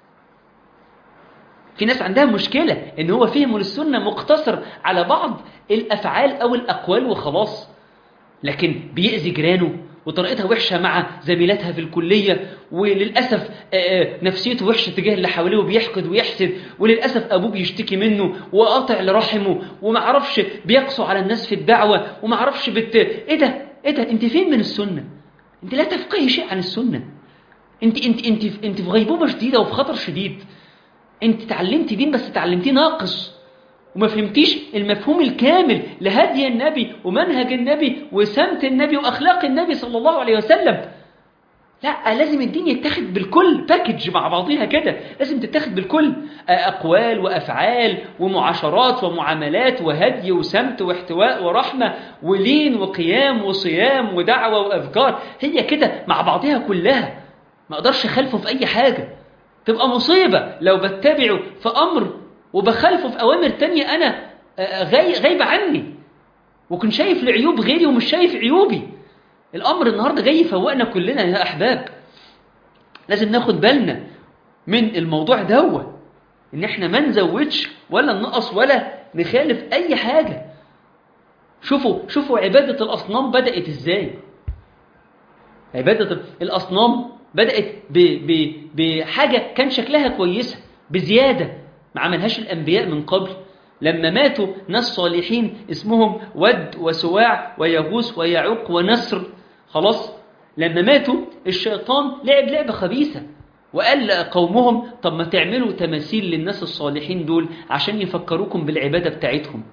Speaker 2: في ناس عندها مشكلة ان هو فهمه للسنة مقتصر على بعض الأفعال أو الأقوال وخلاص لكن بيأذي جيرانه وطريقتها وحشة مع زميلاتها في الكلية وللأسف نفسيته وحشة تجاه اللي حواليه وبيحقد ويحسد وللأسف أبوه بيشتكي منه وقاطع لرحمه ومعرفش بيقسو على الناس في الدعوة ومعرفش بت... إيه ده؟ إيه ده؟ أنت فين من السنة؟ أنت لا تفقهي شيء عن السنة أنت أنت أنت أنت في غيبوبة شديدة وفي خطر شديد أنت تعلمتي دين بس تعلمتيه ناقص وما فهمتيش المفهوم الكامل لهدي النبي ومنهج النبي وسمت النبي وأخلاق النبي صلى الله عليه وسلم لا لازم الدين يتاخد بالكل باكج مع بعضيها كده لازم تتاخد بالكل أقوال وأفعال ومعاشرات ومعاملات وهدي وسمت واحتواء ورحمة ولين وقيام وصيام ودعوة وأذكار هي كده مع بعضيها كلها ما أقدرش أخالفه في أي حاجة تبقى مصيبة لو بتبعه في أمر وبخالفه في أوامر تانية أنا غايبة عني وكنت شايف لعيوب غيري ومش شايف عيوبي الأمر النهاردة جاي يفوقنا كلنا يا أحباب لازم ناخد بالنا من الموضوع دوت إن إحنا ما نزودش ولا ننقص ولا نخالف أي حاجة شوفوا شوفوا عبادة الأصنام بدأت إزاي عبادة الأصنام بدأت ب ب بحاجة كان شكلها كويسة بزيادة ما عملهاش الأنبياء من قبل لما ماتوا ناس صالحين اسمهم ود وسواع ويغوث ويعوق ونسر خلاص لما ماتوا الشيطان لعب لعبة خبيثة وقال قومهم طب ما تعملوا تماثيل للناس الصالحين دول عشان يفكروكم بالعبادة بتاعتهم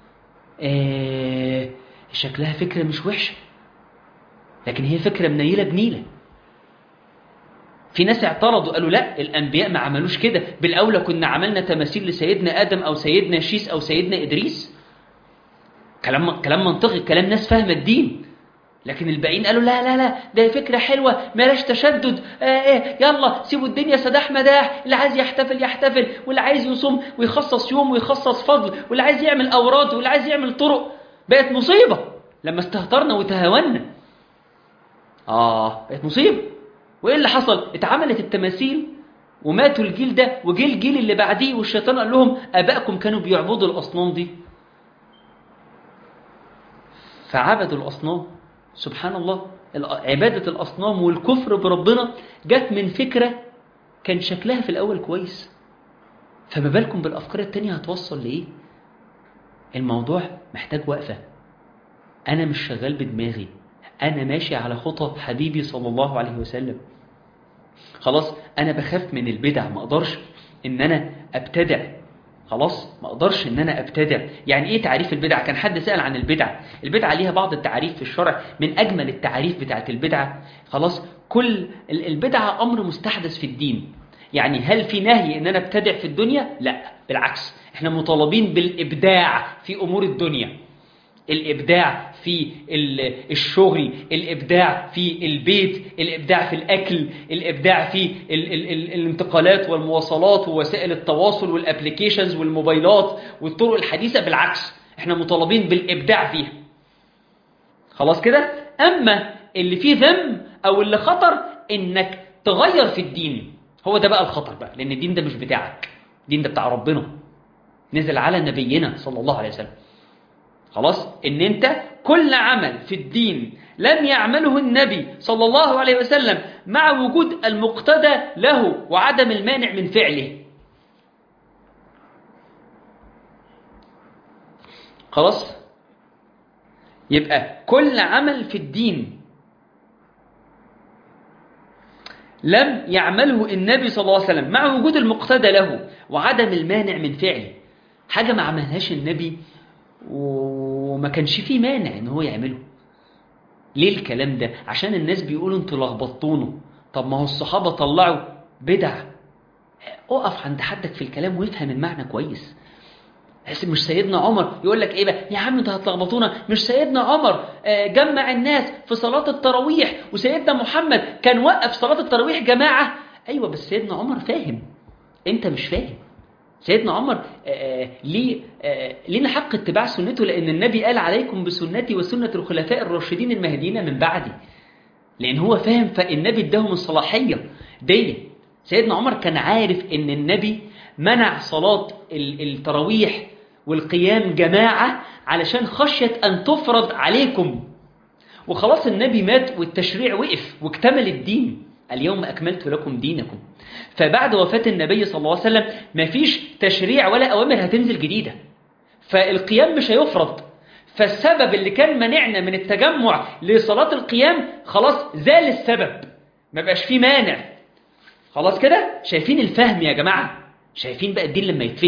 Speaker 2: آه شكلها فكرة مش وحشة لكن هي فكرة منيلة بنيلة في ناس اعترضوا قالوا لا الأنبياء ما عملوش كده بالأولى كنا عملنا تماثيل لسيدنا آدم أو سيدنا شيس أو سيدنا إدريس كلام كلام منطقي كلام ناس فاهمة الدين لكن الباقيين قالوا لا لا لا ده فكرة حلوة مالاش تشدد آه ايه يلا سيبوا الدنيا سداح مداح اللي عايز يحتفل يحتفل واللي عايز يصوم ويخصص يوم ويخصص فضل واللي عايز يعمل أوراد واللي عايز يعمل طرق بقت مصيبة لما استهترنا وتهاونا آه بقت مصيبة وإيه اللي حصل؟ اتعملت التماثيل وماتوا الجيل ده وجه الجيل اللي بعديه والشيطان قال لهم آبائكم كانوا بيعبدوا الأصنام دي فعبدوا الأصنام سبحان الله عبادة الأصنام والكفر بربنا جت من فكرة كان شكلها في الأول كويس فما بالكم بالأفكار التانية هتوصل لإيه؟ الموضوع محتاج وقفة أنا مش شغال بدماغي أنا ماشي على خطى حبيبي صلى الله عليه وسلم خلاص أنا بخاف من البدع ما أقدرش إن أنا أبتدع خلاص ما أقدرش إن أنا أبتدع يعني إيه تعريف البدع كان حد سأل عن البدع البدعة ليها بعض التعريف في الشرع من أجمل التعريف بتاعت البدعة خلاص كل البدعة أمر مستحدث في الدين يعني هل في نهي إن أنا أبتدع في الدنيا لا بالعكس إحنا مطالبين بالإبداع في أمور الدنيا الإبداع في الشغل الإبداع في البيت الإبداع في الأكل الإبداع في ال ال ال الانتقالات والمواصلات ووسائل التواصل والأبليكيشنز والموبايلات والطرق الحديثة بالعكس احنا مطالبين بالإبداع فيها خلاص كده أما اللي فيه ذم أو اللي خطر إنك تغير في الدين هو ده بقى الخطر بقى لأن الدين ده مش بتاعك الدين ده بتاع ربنا نزل على نبينا صلى الله عليه وسلم خلاص ان انت كل عمل في الدين لم يعمله النبي صلى الله عليه وسلم مع وجود المقتدى له وعدم المانع من فعله خلاص يبقى كل عمل في الدين لم يعمله النبي صلى الله عليه وسلم مع وجود المقتدى له وعدم المانع من فعله حاجة ما عملهاش النبي وما كانش فيه مانع ان هو يعمله ليه الكلام ده عشان الناس بيقولوا انتوا لخبطتونا طب ما هو الصحابة طلعوا بدع اقف عند حدك في الكلام وافهم المعنى كويس مش سيدنا عمر يقول لك ايه بقى يا عم انتوا هتلخبطونا مش سيدنا عمر جمع الناس في صلاة التراويح وسيدنا محمد كان وقف صلاة التراويح جماعة ايوه بس سيدنا عمر فاهم انت مش فاهم سيدنا عمر آه ليه آه لينا حق اتباع سنته لأن النبي قال عليكم بسنتي وسنة الخلفاء الراشدين المهديين من بعدي لأن هو فاهم فالنبي اداهم الصلاحية دي سيدنا عمر كان عارف أن النبي منع صلاة التراويح والقيام جماعة علشان خشية أن تفرض عليكم وخلاص النبي مات والتشريع وقف واكتمل الدين اليوم أكملت لكم دينكم فبعد وفاة النبي صلى الله عليه وسلم مفيش تشريع ولا أوامر هتنزل جديدة فالقيام مش هيفرض فالسبب اللي كان منعنا من التجمع لصلاة القيام خلاص زال السبب ما بقاش فيه مانع خلاص كده شايفين الفهم يا جماعة شايفين بقى الدين لما يتفهم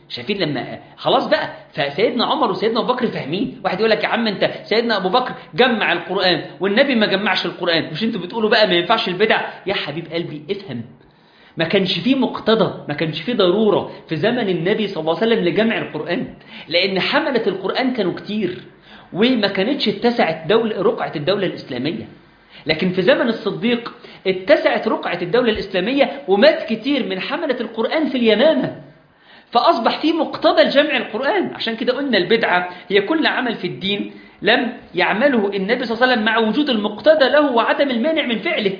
Speaker 2: شايفين لما خلاص بقى فسيدنا عمر وسيدنا ابو بكر فاهمين واحد يقول لك يا عم انت سيدنا ابو بكر جمع القران والنبي ما جمعش القران مش انتوا بتقولوا بقى ما ينفعش البدع يا حبيب قلبي افهم ما كانش فيه مقتضى ما كانش فيه ضروره في زمن النبي صلى الله عليه وسلم لجمع القران لان حمله القران كانوا كتير وما كانتش اتسعت دولة رقعة الدولة الإسلامية لكن في زمن الصديق اتسعت رقعة الدولة الإسلامية ومات كتير من حملة القرآن في اليمامة فأصبح في مقتضى الجمع القرآن عشان كده قلنا البدعة هي كل عمل في الدين لم يعمله النبي صلى الله عليه وسلم مع وجود المقتضى له وعدم المانع من فعله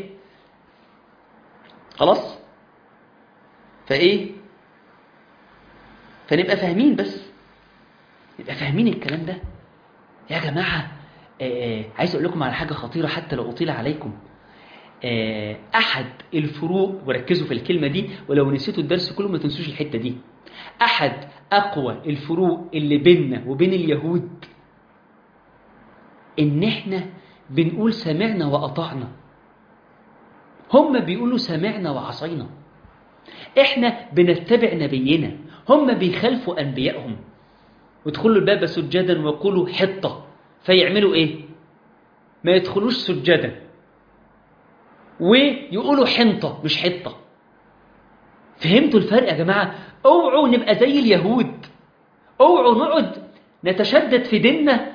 Speaker 2: خلاص فإيه فنبقى فاهمين بس نبقى فاهمين الكلام ده يا جماعة آه عايز أقول لكم على حاجة خطيرة حتى لو أطيل عليكم آه أحد الفروق وركزوا في الكلمة دي ولو نسيتوا الدرس كله ما تنسوش الحتة دي أحد أقوى الفروق اللي بيننا وبين اليهود إن إحنا بنقول سمعنا وأطعنا هم بيقولوا سمعنا وعصينا إحنا بنتبع نبينا هم بيخالفوا أنبيائهم وادخلوا الباب سجدا وقولوا حطة فيعملوا ايه ما يدخلوش سجدا ويقولوا حنطة مش حطة فهمتوا الفرق يا جماعة اوعوا نبقى زي اليهود اوعوا نقعد نتشدد في ديننا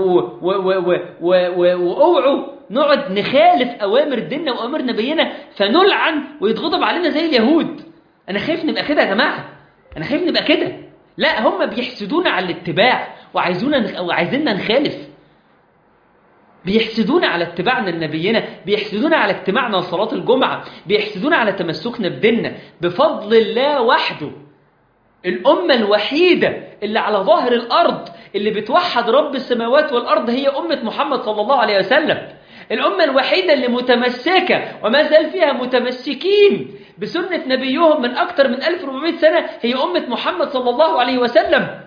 Speaker 2: واوعوا نقعد نخالف اوامر ديننا واوامر نبينا فنلعن ويتغضب علينا زي اليهود انا خايف نبقى كده يا جماعة انا خايف نبقى كده لا هم بيحسدونا على الاتباع وعايزونا وعايزيننا نخالف بيحسدونا على اتباعنا لنبينا بيحسدونا على اجتماعنا لصلاة الجمعة بيحسدونا على تمسكنا بديننا بفضل الله وحده الأمة الوحيدة اللي على ظاهر الأرض اللي بتوحد رب السماوات والأرض هي أمة محمد صلى الله عليه وسلم الأمة الوحيدة اللي متمسكة وما زال فيها متمسكين بسنة نبيهم من أكثر من 1400 سنة هي أمة محمد صلى الله عليه وسلم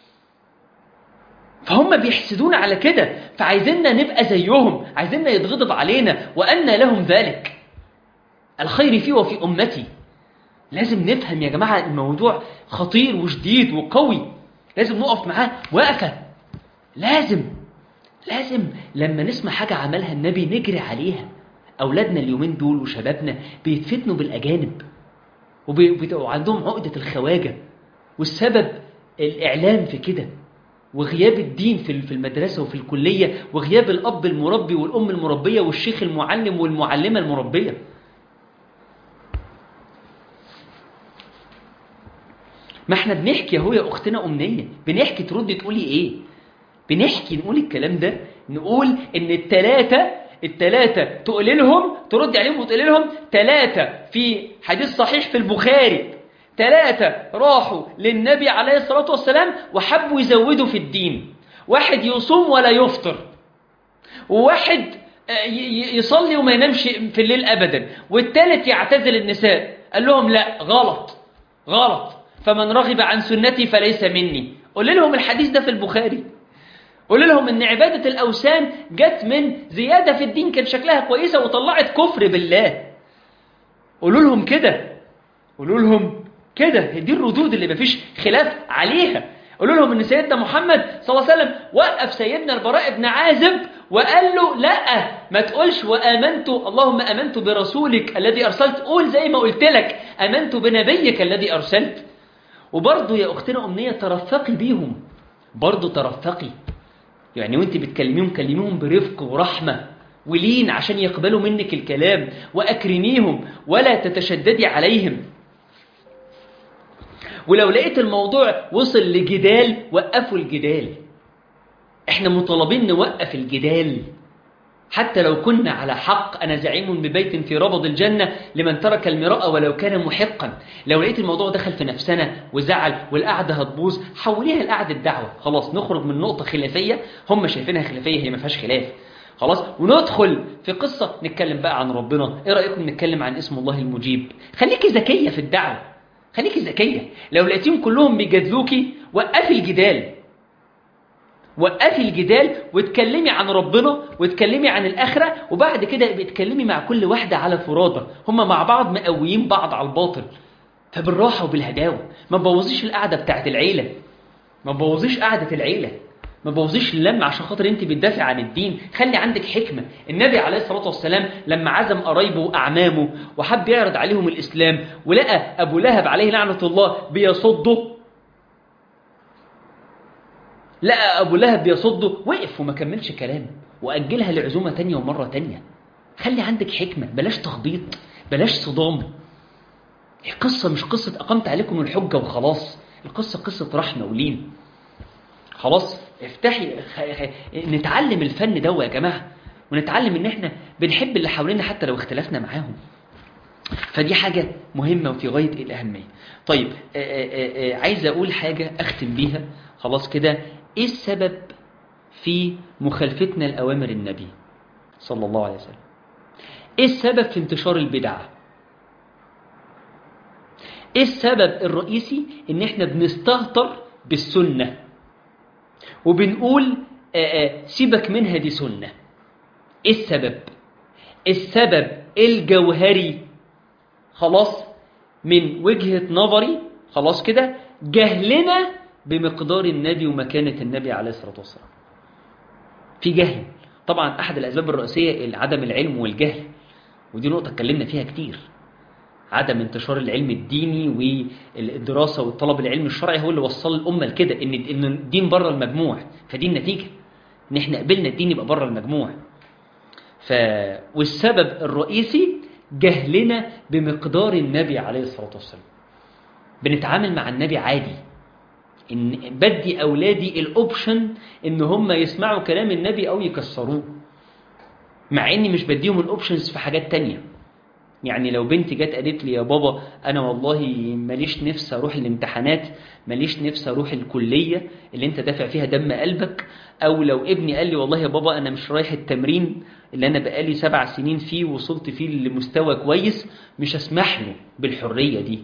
Speaker 2: فهم بيحسدون على كده فعايزيننا نبقى زيهم عايزيننا يتغضب علينا وأن لهم ذلك الخير فيه وفي أمتي لازم نفهم يا جماعة الموضوع خطير وشديد وقوي لازم نقف معاه وقفة لازم لازم لما نسمع حاجة عملها النبي نجري عليها أولادنا اليومين دول وشبابنا بيتفتنوا بالأجانب وعندهم عقدة الخواجة والسبب الإعلام في كده وغياب الدين في المدرسة وفي الكلية وغياب الأب المربي والأم المربية والشيخ المعلم والمعلمة المربية ما احنا بنحكي اهو يا اختنا امنيه بنحكي تردي تقولي ايه بنحكي نقول الكلام ده نقول ان التلاتة التلاتة تقول لهم ترد عليهم وتقول لهم تلاتة في حديث صحيح في البخاري تلاتة راحوا للنبي عليه الصلاة والسلام وحبوا يزودوا في الدين واحد يصوم ولا يفطر وواحد يصلي وما ينامش في الليل أبدا والتالت يعتزل النساء قال لهم لا غلط غلط فمن رغب عن سنتي فليس مني قول لهم الحديث ده في البخاري قول لهم ان عبادة الأوثان جت من زيادة في الدين كان شكلها كويسة وطلعت كفر بالله قولوا لهم كده قولوا لهم كده دي الردود اللي مفيش خلاف عليها قولوا لهم ان سيدنا محمد صلى الله عليه وسلم وقف سيدنا البراء بن عازب وقال له لا ما تقولش وآمنت اللهم آمنت برسولك الذي أرسلت قول زي ما قلت لك آمنت بنبيك الذي أرسلت وبرضه يا أختنا أمنية ترفقي بيهم برضه ترفقي يعني وانت بتكلميهم كلميهم برفق ورحمة ولين عشان يقبلوا منك الكلام وأكرميهم ولا تتشددي عليهم ولو لقيت الموضوع وصل لجدال وقفوا الجدال احنا مطالبين نوقف الجدال حتى لو كنا على حق أنا زعيم ببيت في ربض الجنة لمن ترك المراء ولو كان محقا لو لقيت الموضوع دخل في نفسنا وزعل والقعدة هتبوظ حوليها لقعدة دعوة خلاص نخرج من نقطة خلافية هم شايفينها خلافية هي ما فيهاش خلاف خلاص وندخل في قصة نتكلم بقى عن ربنا ايه رأيكم نتكلم عن اسم الله المجيب خليكي ذكية في الدعوة خليكي ذكية لو لقيتيهم كلهم بيجادلوكي وقفي الجدال وقفي الجدال واتكلمي عن ربنا واتكلمي عن الآخرة وبعد كده ابقي اتكلمي مع كل واحدة على فرادة هم مع بعض مقويين بعض على الباطل فبالراحة وبالهداوة ما تبوظيش القعدة بتاعت العيلة ما تبوظيش قعدة العيلة ما تبوظيش اللمة عشان خاطر انت بتدافع عن الدين خلي عندك حكمة النبي عليه الصلاة والسلام لما عزم قرايبه وأعمامه وحب يعرض عليهم الإسلام ولقى أبو لهب عليه لعنة الله بيصده لقى أبو لهب بيصده وقف وما كملش كلام وأجلها لعزومة تانية ومرة تانية خلي عندك حكمة بلاش تخبيط بلاش صدام القصة مش قصة أقمت عليكم الحجة وخلاص القصة قصة رحمة ولين خلاص افتحي خ... خ... نتعلم الفن ده يا جماعة ونتعلم ان احنا بنحب اللي حوالينا حتى لو اختلفنا معاهم فدي حاجة مهمة وفي غاية الأهمية طيب آآ آآ عايز أقول حاجة أختم بيها خلاص كده إيه السبب في مخالفتنا لأوامر النبي صلى الله عليه وسلم إيه السبب في انتشار البدع إيه السبب الرئيسي إن إحنا بنستهتر بالسنة وبنقول آآ سيبك منها دي سنة إيه السبب السبب الجوهري خلاص من وجهة نظري خلاص كده جهلنا بمقدار النبي ومكانة النبي عليه الصلاة والسلام في جهل طبعا أحد الأسباب الرئيسية عدم العلم والجهل ودي نقطة اتكلمنا فيها كتير عدم انتشار العلم الديني والدراسة والطلب العلم الشرعي هو اللي وصل الأمة لكده إن إن الدين بره المجموع فدي النتيجة إن إحنا قبلنا الدين يبقى بره المجموع ف... والسبب الرئيسي جهلنا بمقدار النبي عليه الصلاة والسلام بنتعامل مع النبي عادي إن بدي أولادي الأوبشن إن هم يسمعوا كلام النبي أو يكسروه مع إني مش بديهم الأوبشنز في حاجات تانية يعني لو بنتي جت قالت لي يا بابا أنا والله ماليش نفس أروح الامتحانات ماليش نفس أروح الكلية اللي أنت دافع فيها دم قلبك أو لو ابني قال لي والله يا بابا أنا مش رايح التمرين اللي أنا بقالي سبع سنين فيه وصلت فيه لمستوى كويس مش هسمح له بالحرية دي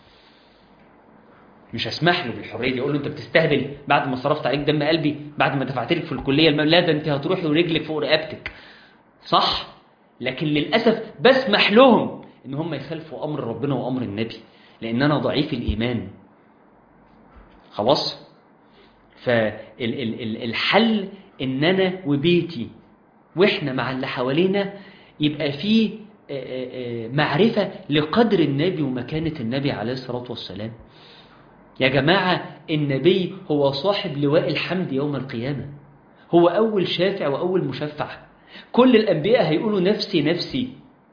Speaker 2: مش هسمح له بالحريه دي اقول له انت بتستهبل بعد ما صرفت عليك دم قلبي بعد ما دفعت لك في الكليه المال لا ده انت هتروحي ورجلك فوق رقبتك صح لكن للاسف بسمح لهم ان هم يخالفوا امر ربنا وامر النبي لان انا ضعيف الايمان خلاص فالحل ان انا وبيتي واحنا مع اللي حوالينا يبقى فيه معرفه لقدر النبي ومكانه النبي عليه الصلاه والسلام يا جماعة النبي هو صاحب لواء الحمد يوم القيامة هو أول شافع وأول مشفع كل الأنبياء هيقولوا نفسي نفسي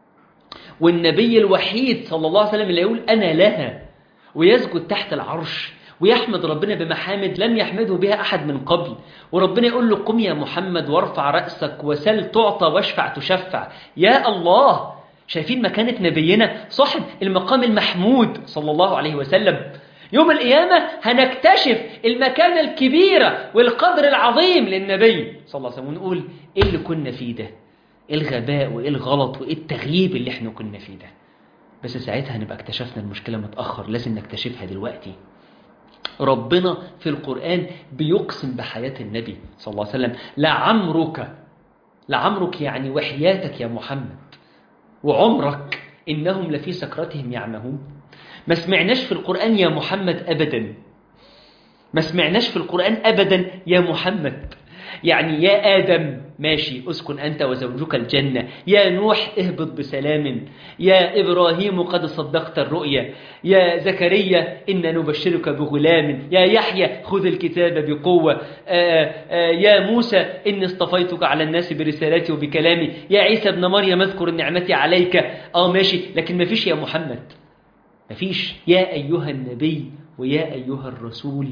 Speaker 2: والنبي الوحيد صلى الله عليه وسلم اللي يقول أنا لها ويسجد تحت العرش ويحمد ربنا بمحامد لم يحمده بها أحد من قبل وربنا يقول له قم يا محمد وارفع رأسك وسل تعطى واشفع تشفع يا الله شايفين مكانة نبينا صاحب المقام المحمود صلى الله عليه وسلم يوم القيامة هنكتشف المكانة الكبيرة والقدر العظيم للنبي صلى الله عليه وسلم ونقول إيه اللي كنا فيه ده إيه الغباء وإيه الغلط وإيه التغييب اللي إحنا كنا فيه ده بس ساعتها هنبقى اكتشفنا المشكلة متأخر لازم نكتشفها دلوقتي ربنا في القرآن بيقسم بحياة النبي صلى الله عليه وسلم لعمرك لعمرك يعني وحياتك يا محمد وعمرك إنهم لفي سكرتهم يعمهون ما سمعناش في القرآن يا محمد أبدا ما سمعناش في القرآن أبدا يا محمد يعني يا آدم ماشي أسكن أنت وزوجك الجنة يا نوح اهبط بسلام يا إبراهيم قد صدقت الرؤيا يا زكريا إن نبشرك بغلام يا يحيى خذ الكتاب بقوة آآ آآ يا موسى إني اصطفيتك على الناس برسالتي وبكلامي يا عيسى ابن مريم اذكر نعمتي عليك آه ماشي لكن ما فيش يا محمد مفيش يا أيها النبي ويا أيها الرسول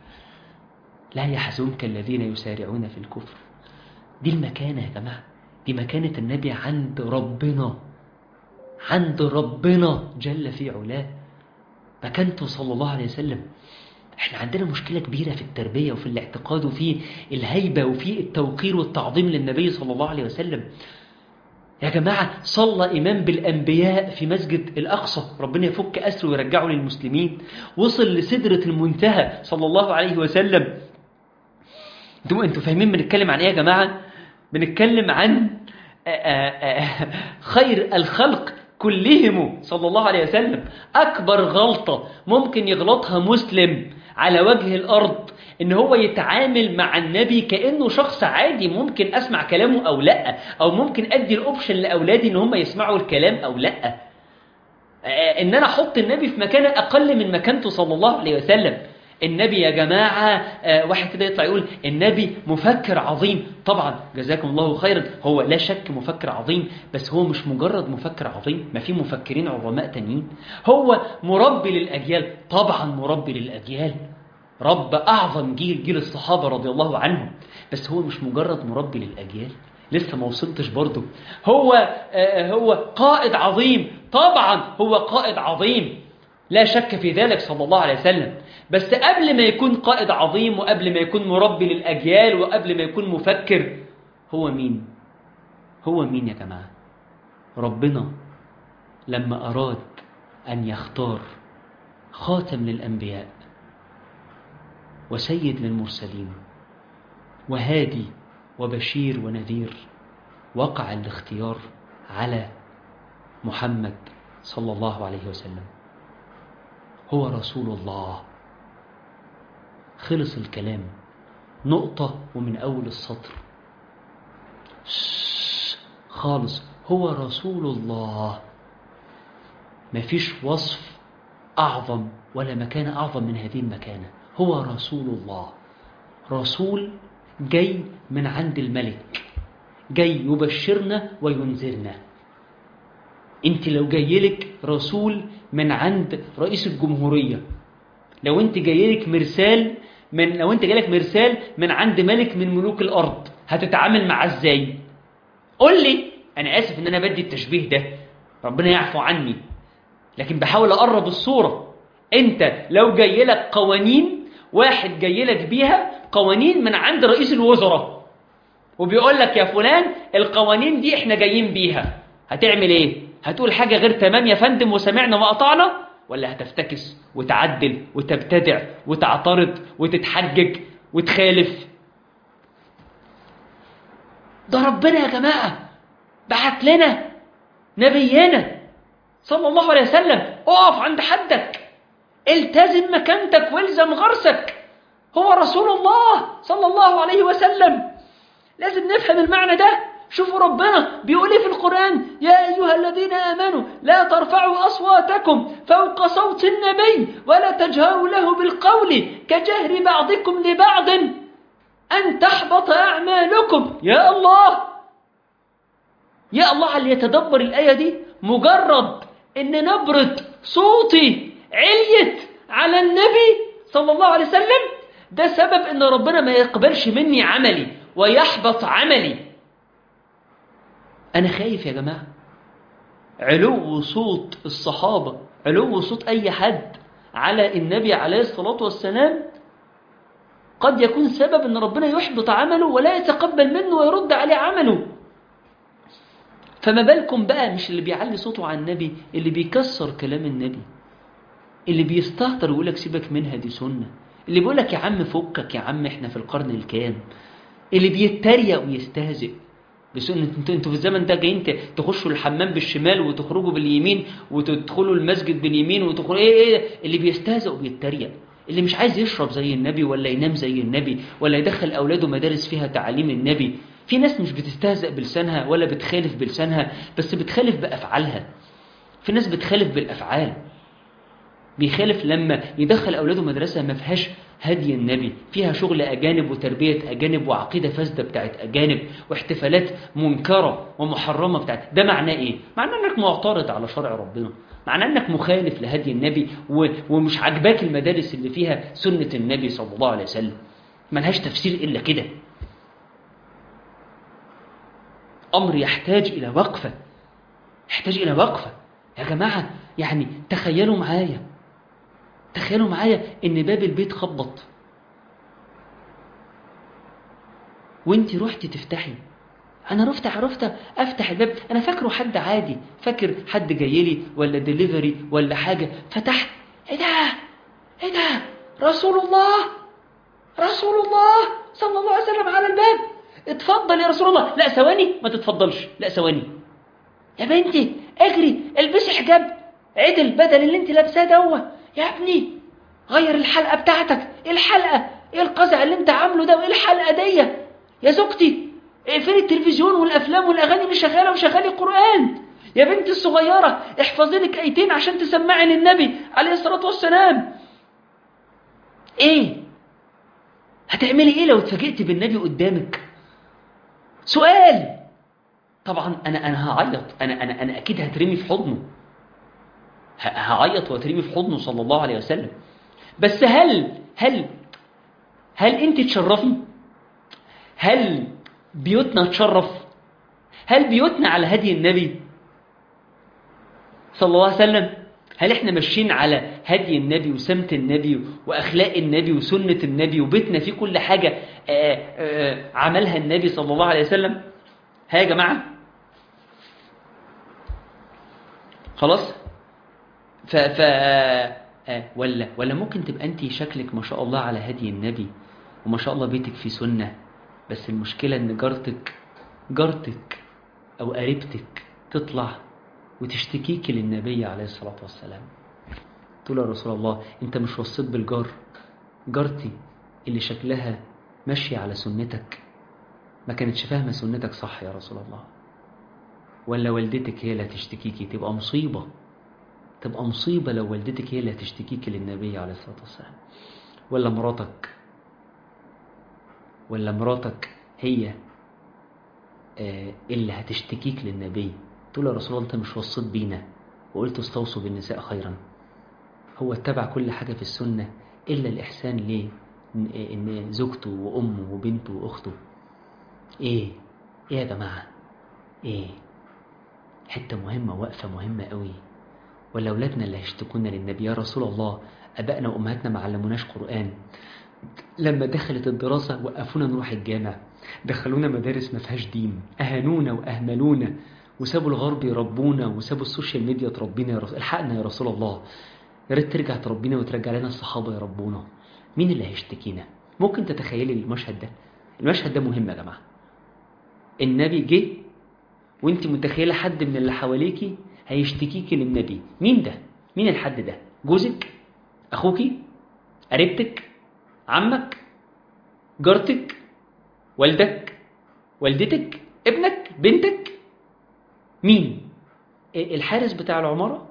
Speaker 2: لا يحزنك الذين يسارعون في الكفر دي المكانة يا جماعة دي مكانة النبي عند ربنا عند ربنا جل في علاه مكانته صلى الله عليه وسلم احنا عندنا مشكلة كبيرة في التربية وفي الاعتقاد وفي الهيبة وفي التوقير والتعظيم للنبي صلى الله عليه وسلم يا جماعة صلى إمام بالأنبياء في مسجد الأقصى ربنا يفك أسره ويرجعه للمسلمين وصل لسدرة المنتهى صلى الله عليه وسلم انتوا انتوا فاهمين بنتكلم عن ايه يا جماعة بنتكلم عن خير الخلق كلهم صلى الله عليه وسلم أكبر غلطة ممكن يغلطها مسلم على وجه الأرض إن هو يتعامل مع النبي كأنه شخص عادي ممكن أسمع كلامه أو لأ أو ممكن أدي الأوبشن لأولادي إن هم يسمعوا الكلام أو لأ إن أنا أحط النبي في مكانة أقل من مكانته صلى الله عليه وسلم النبي يا جماعة واحد كده يطلع يقول النبي مفكر عظيم طبعا جزاكم الله خيرا هو لا شك مفكر عظيم بس هو مش مجرد مفكر عظيم ما في مفكرين عظماء تانيين هو مربي للأجيال طبعا مربي للأجيال رب أعظم جيل جيل الصحابة رضي الله عنهم بس هو مش مجرد مربي للأجيال لسه ما وصلتش برضه هو هو قائد عظيم طبعا هو قائد عظيم لا شك في ذلك صلى الله عليه وسلم بس قبل ما يكون قائد عظيم وقبل ما يكون مربي للأجيال وقبل ما يكون مفكر هو مين هو مين يا جماعة ربنا لما أراد أن يختار خاتم للأنبياء وسيد للمرسلين وهادي وبشير ونذير وقع الاختيار على محمد صلى الله عليه وسلم هو رسول الله خلص الكلام نقطة ومن أول السطر خالص هو رسول الله مفيش وصف أعظم ولا مكان أعظم من هذه المكانة هو رسول الله رسول جاي من عند الملك جاي يبشرنا وينذرنا انت لو جايلك رسول من عند رئيس الجمهورية لو انت جايلك مرسال من لو انت جايلك مرسال من عند ملك من ملوك الارض هتتعامل معاه ازاي قول لي انا اسف ان انا بدي التشبيه ده ربنا يعفو عني لكن بحاول اقرب الصورة انت لو جايلك قوانين واحد جايلك بيها قوانين من عند رئيس الوزراء وبيقول لك يا فلان القوانين دي احنا جايين بيها هتعمل ايه هتقول حاجة غير تمام يا فندم وسمعنا وقطعنا ولا هتفتكس وتعدل وتبتدع وتعترض وتتحجج وتخالف ده ربنا يا جماعة بعت لنا نبينا صلى الله عليه وسلم اقف عند حدك التزم مكانتك والزم غرسك هو رسول الله صلى الله عليه وسلم لازم نفهم المعنى ده شوفوا ربنا بيقول ايه في القرآن يا أيها الذين آمنوا لا ترفعوا أصواتكم فوق صوت النبي ولا تجهروا له بالقول كجهر بعضكم لبعض أن تحبط أعمالكم يا الله يا الله على يتدبر الآية دي مجرد إن نبرة صوتي عليت على النبي صلى الله عليه وسلم ده سبب إن ربنا ما يقبلش مني عملي ويحبط عملي أنا خايف يا جماعة علو صوت الصحابة علو صوت أي حد على النبي عليه الصلاة والسلام قد يكون سبب أن ربنا يحبط عمله ولا يتقبل منه ويرد عليه عمله فما بالكم بقى مش اللي بيعلي صوته على النبي اللي بيكسر كلام النبي اللي بيستهتر ويقول لك سيبك منها دي سنة اللي بيقول لك يا عم فكك يا عم احنا في القرن الكام اللي بيتريق ويستهزئ بس انتوا انتوا في الزمن ده جايين تخشوا الحمام بالشمال وتخرجوا باليمين وتدخلوا المسجد باليمين وتخرجوا ايه ايه اللي بيستهزئ وبيتريق اللي مش عايز يشرب زي النبي ولا ينام زي النبي ولا يدخل اولاده مدارس فيها تعاليم النبي في ناس مش بتستهزئ بلسانها ولا بتخالف بلسانها بس بتخالف بافعالها في ناس بتخالف بالافعال بيخالف لما يدخل اولاده مدرسه ما فيهاش هدي النبي فيها شغل أجانب وتربية أجانب وعقيدة فاسدة بتاعت أجانب واحتفالات منكرة ومحرمة بتاعت ده معناه إيه؟ معناه أنك معترض على شرع ربنا معناه أنك مخالف لهدي النبي و... ومش عاجباك المدارس اللي فيها سنة النبي صلى الله عليه وسلم ملهاش تفسير إلا كده أمر يحتاج إلى وقفة يحتاج إلى وقفة يا جماعة يعني تخيلوا معايا تخيلوا معايا ان باب البيت خبط وانت رحتي تفتحي انا رفت عرفت افتح الباب انا فاكره حد عادي فاكر حد جاي لي ولا ديليفري ولا حاجه فتحت ايه ده ايه ده رسول الله رسول الله صلى الله عليه وسلم على الباب اتفضل يا رسول الله لا ثواني ما تتفضلش لا ثواني يا بنتي اجري البسي حجاب عدل بدل اللي انت لابساه دوه يا ابني غير الحلقه بتاعتك ايه الحلقه ايه القزع اللي انت عامله ده وايه الحلقه دي يا زوجتي اقفلي التلفزيون والافلام والاغاني اللي شغاله وشغلي قران يا بنتي الصغيره احفظي لك ايتين عشان تسمعي للنبي عليه الصلاه والسلام ايه هتعملي ايه لو اتفاجئتي بالنبي قدامك سؤال طبعا انا انا هعيط انا انا انا اكيد هترمي في حضنه هعيط واترمي في حضنه صلى الله عليه وسلم بس هل هل هل انت تشرفي هل بيوتنا تشرف هل بيوتنا على هدي النبي صلى الله عليه وسلم هل احنا ماشيين على هدي النبي وسمت النبي واخلاق النبي وسنه النبي وبيتنا فيه كل حاجه آآ آآ عملها النبي صلى الله عليه وسلم ها يا جماعه خلاص ف ف آه ولا ولا ممكن تبقى انت شكلك ما شاء الله على هدي النبي وما شاء الله بيتك فيه سنه بس المشكله ان جارتك جارتك او قريبتك تطلع وتشتكيك للنبي عليه الصلاه والسلام تقول يا رسول الله انت مش وصيت بالجار جارتي اللي شكلها ماشيه على سنتك ما كانتش فاهمه سنتك صح يا رسول الله ولا والدتك هي اللي هتشتكيكي تبقى مصيبه تبقى مصيبة لو والدتك هي اللي هتشتكيك للنبي عليه الصلاة والسلام ولا مراتك ولا مراتك هي اللي هتشتكيك للنبي تقول يا رسول الله انت مش وصيت بينا وقلت استوصوا بالنساء خيرا هو اتبع كل حاجة في السنة إلا الإحسان ليه إن زوجته وأمه وبنته وأخته إيه إيه يا جماعة إيه حتة مهمة وقفة مهمة قوي ولا أولادنا اللي هيشتكونا للنبي يا رسول الله أبائنا وأمهاتنا ما علموناش قرآن لما دخلت الدراسة وقفونا نروح الجامع دخلونا مدارس ما فيهاش دين أهانونا وأهملونا وسابوا الغرب يربونا وسابوا السوشيال ميديا تربينا يا رسول الحقنا يا رسول الله يا ريت ترجع تربينا وترجع لنا الصحابة يربونا مين اللي هيشتكينا ممكن تتخيلي المشهد ده المشهد ده مهم يا جماعة النبي جه وانت متخيلة حد من اللي حواليكي هيشتكيكي للنبي مين ده مين الحد ده جوزك اخوكي قريبتك عمك جارتك والدك والدتك ابنك بنتك مين الحارس بتاع العمارة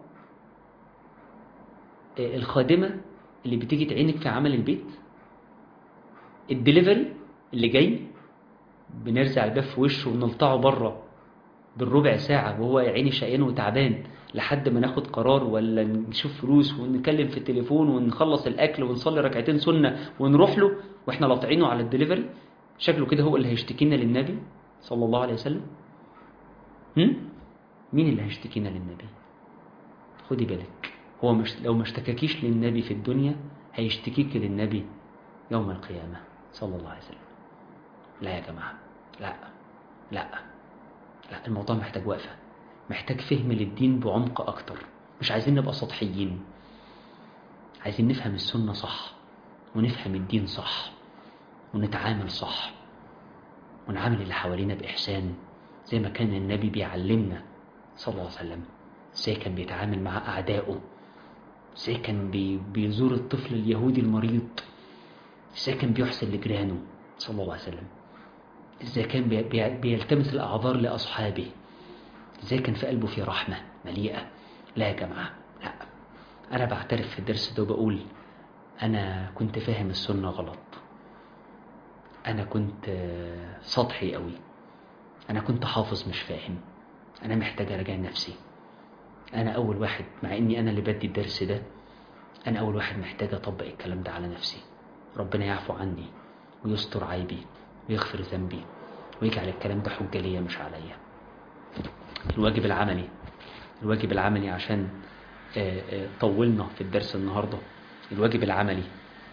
Speaker 2: الخادمة اللي بتيجي تعينك في عمل البيت الدليفري اللي جاي بنرزع الباب في وشه ونلطعه بره بالربع ساعة وهو يا عيني شقيان وتعبان لحد ما ناخد قرار ولا نشوف فلوس ونتكلم في التليفون ونخلص الأكل ونصلي ركعتين سنة ونروح له وإحنا لاطعينه على الدليفري شكله كده هو اللي هيشتكينا للنبي صلى الله عليه وسلم هم؟ مين اللي هيشتكينا للنبي خدي بالك هو مش لو ما اشتكاكيش للنبي في الدنيا هيشتكيك للنبي يوم القيامة صلى الله عليه وسلم لا يا جماعة لا لا لا الموضوع محتاج وقفة محتاج فهم للدين بعمق أكتر مش عايزين نبقى سطحيين عايزين نفهم السنة صح ونفهم الدين صح ونتعامل صح ونعامل اللي حوالينا بإحسان زي ما كان النبي بيعلمنا صلى الله عليه وسلم ازاي كان بيتعامل مع أعدائه ازاي كان بي بيزور الطفل اليهودي المريض ازاي كان بيحسن لجيرانه صلى الله عليه وسلم ازاي كان بي بي بيلتمس الأعذار لأصحابه ازاي كان في قلبه في رحمة مليئة لا يا جماعة لا أنا بعترف في الدرس ده وبقول أنا كنت فاهم السنة غلط أنا كنت سطحي قوي أنا كنت حافظ مش فاهم أنا محتاج أراجع نفسي أنا أول واحد مع إني أنا اللي بدي الدرس ده أنا أول واحد محتاج أطبق الكلام ده على نفسي ربنا يعفو عني ويستر عيبي ويغفر ذنبي ويجعل الكلام ده حجة ليا مش عليا الواجب العملي الواجب العملي عشان طولنا في الدرس النهاردة الواجب العملي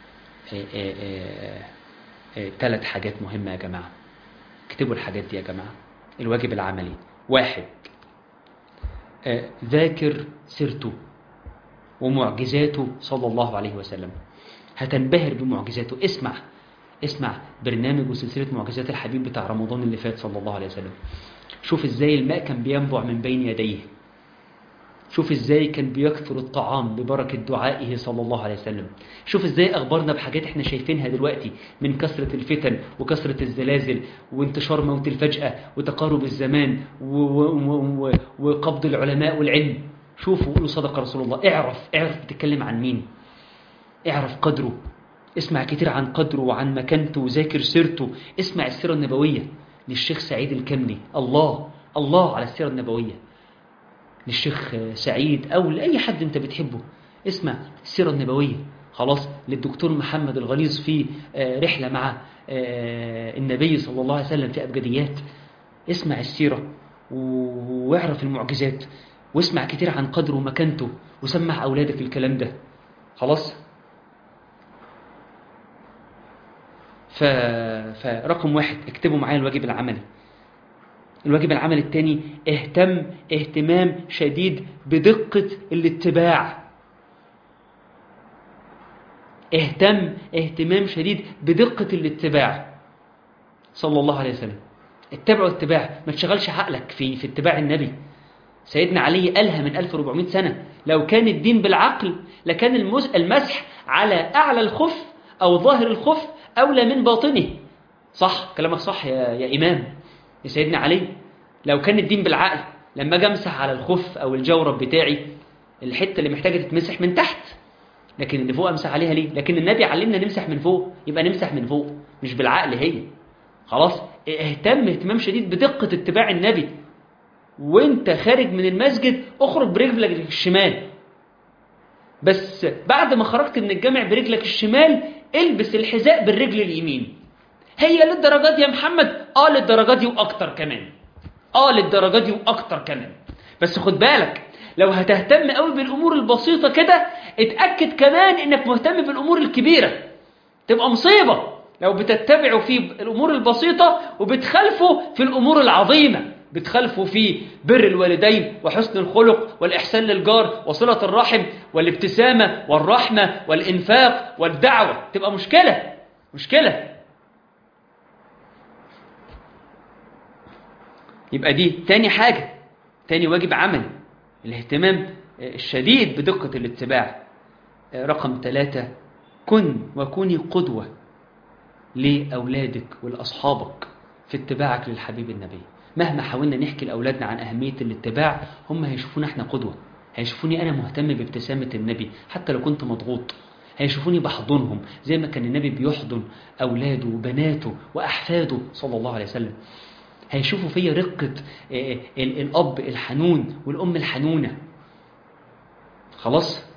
Speaker 2: ثلاث حاجات مهمة يا جماعة اكتبوا الحاجات دي يا جماعة الواجب العملي واحد ذاكر سيرته ومعجزاته صلى الله عليه وسلم هتنبهر بمعجزاته اسمع اسمع برنامج وسلسلة معجزات الحبيب بتاع رمضان اللي فات صلى الله عليه وسلم شوف ازاي الماء كان بينبع من بين يديه شوف ازاي كان بيكثر الطعام ببركة دعائه صلى الله عليه وسلم شوف ازاي اخبارنا بحاجات احنا شايفينها دلوقتي من كثرة الفتن وكثرة الزلازل وانتشار موت الفجأة وتقارب الزمان و و و وقبض العلماء والعلم شوفوا قولوا صدق رسول الله اعرف اعرف بتتكلم عن مين اعرف قدره اسمع كتير عن قدره وعن مكانته وذاكر سيرته اسمع السيرة النبوية للشيخ سعيد الكملي الله الله على السيرة النبوية للشيخ سعيد أو لأي حد أنت بتحبه اسمع السيرة النبوية خلاص للدكتور محمد الغليظ في رحلة مع النبي صلى الله عليه وسلم في أبجديات اسمع السيرة واعرف المعجزات واسمع كتير عن قدره ومكانته وسمع أولادك الكلام ده خلاص ف... فرقم واحد اكتبوا معايا الواجب العملي الواجب العملي الثاني اهتم اهتمام شديد بدقة الاتباع اهتم اهتمام شديد بدقة الاتباع صلى الله عليه وسلم اتبعوا اتباع ما تشغلش عقلك في في اتباع النبي سيدنا علي قالها من 1400 سنة لو كان الدين بالعقل لكان المسح على أعلى الخف أو ظاهر الخف أولى من باطنه صح كلامك صح يا, يا إمام يا سيدنا علي لو كان الدين بالعقل لما اجي امسح على الخف او الجورب بتاعي الحته اللي محتاجه تتمسح من تحت لكن اللي فوق امسح عليها ليه لكن النبي علمنا نمسح من فوق يبقى نمسح من فوق مش بالعقل هي خلاص اهتم اهتمام شديد بدقه اتباع النبي وانت خارج من المسجد اخرج برجلك الشمال بس بعد ما خرجت من الجامع برجلك الشمال البس الحذاء بالرجل اليمين هي للدرجات يا محمد اه للدرجات دي واكتر كمان اه للدرجات دي واكتر كمان بس خد بالك لو هتهتم قوي بالامور البسيطه كده اتاكد كمان انك مهتم بالامور الكبيره تبقى مصيبه لو بتتبعوا في الامور البسيطه وبتخالفوا في الامور العظيمه بتخالفوا في بر الوالدين وحسن الخلق والإحسان للجار وصلة الرحم والابتسامة والرحمة والإنفاق والدعوة تبقى مشكلة مشكلة يبقى دي تاني حاجة تاني واجب عملي الاهتمام الشديد بدقة الاتباع رقم ثلاثة كن وكوني قدوة لأولادك ولأصحابك في اتباعك للحبيب النبي مهما حاولنا نحكي لأولادنا عن أهمية الاتباع هم هيشوفونا احنا قدوة هيشوفوني أنا مهتم بابتسامة النبي حتى لو كنت مضغوط هيشوفوني بحضنهم زي ما كان النبي بيحضن أولاده وبناته وأحفاده صلى الله عليه وسلم هيشوفوا فيا رقة الأب الحنون والأم الحنونة خلاص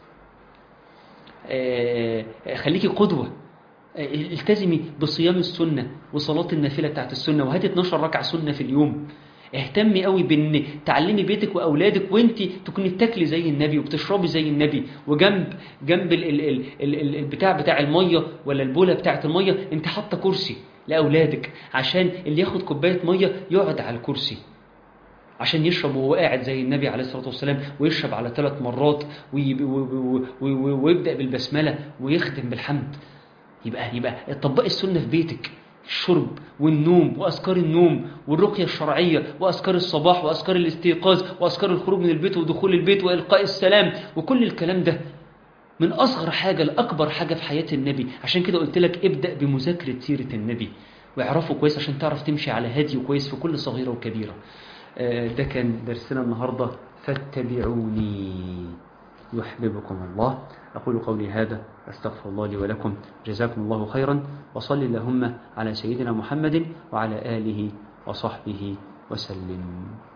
Speaker 2: خليكي قدوة التزمي بصيام السنة وصلاة النافلة بتاعت السنة وهاتي 12 ركعة سنة في اليوم اهتمي قوي بان تعلمي بيتك واولادك وانت تكوني بتاكلي زي النبي وبتشربي زي النبي وجنب جنب ال ال ال ال البتاع بتاع الميه ولا البوله بتاعت الميه انت حاطه كرسي لاولادك عشان اللي ياخد كوبايه ميه يقعد على الكرسي عشان يشرب وهو قاعد زي النبي عليه الصلاه والسلام ويشرب على ثلاث مرات ويبدا بالبسمله ويختم بالحمد يبقى يبقى طبقي السنه في بيتك الشرب والنوم وأذكار النوم والرقية الشرعية وأذكار الصباح وأذكار الاستيقاظ وأذكار الخروج من البيت ودخول البيت وإلقاء السلام وكل الكلام ده من أصغر حاجة لأكبر حاجة في حياة النبي عشان كده قلت لك ابدأ بمذاكرة سيرة النبي واعرفه كويس عشان تعرف تمشي على هديه كويس في كل صغيرة وكبيرة ده كان درسنا النهاردة فاتبعوني يحببكم الله أقول قولي هذا أستغفر الله لي ولكم جزاكم الله خيرا وصل اللهم على سيدنا محمد وعلى آله وصحبه وسلم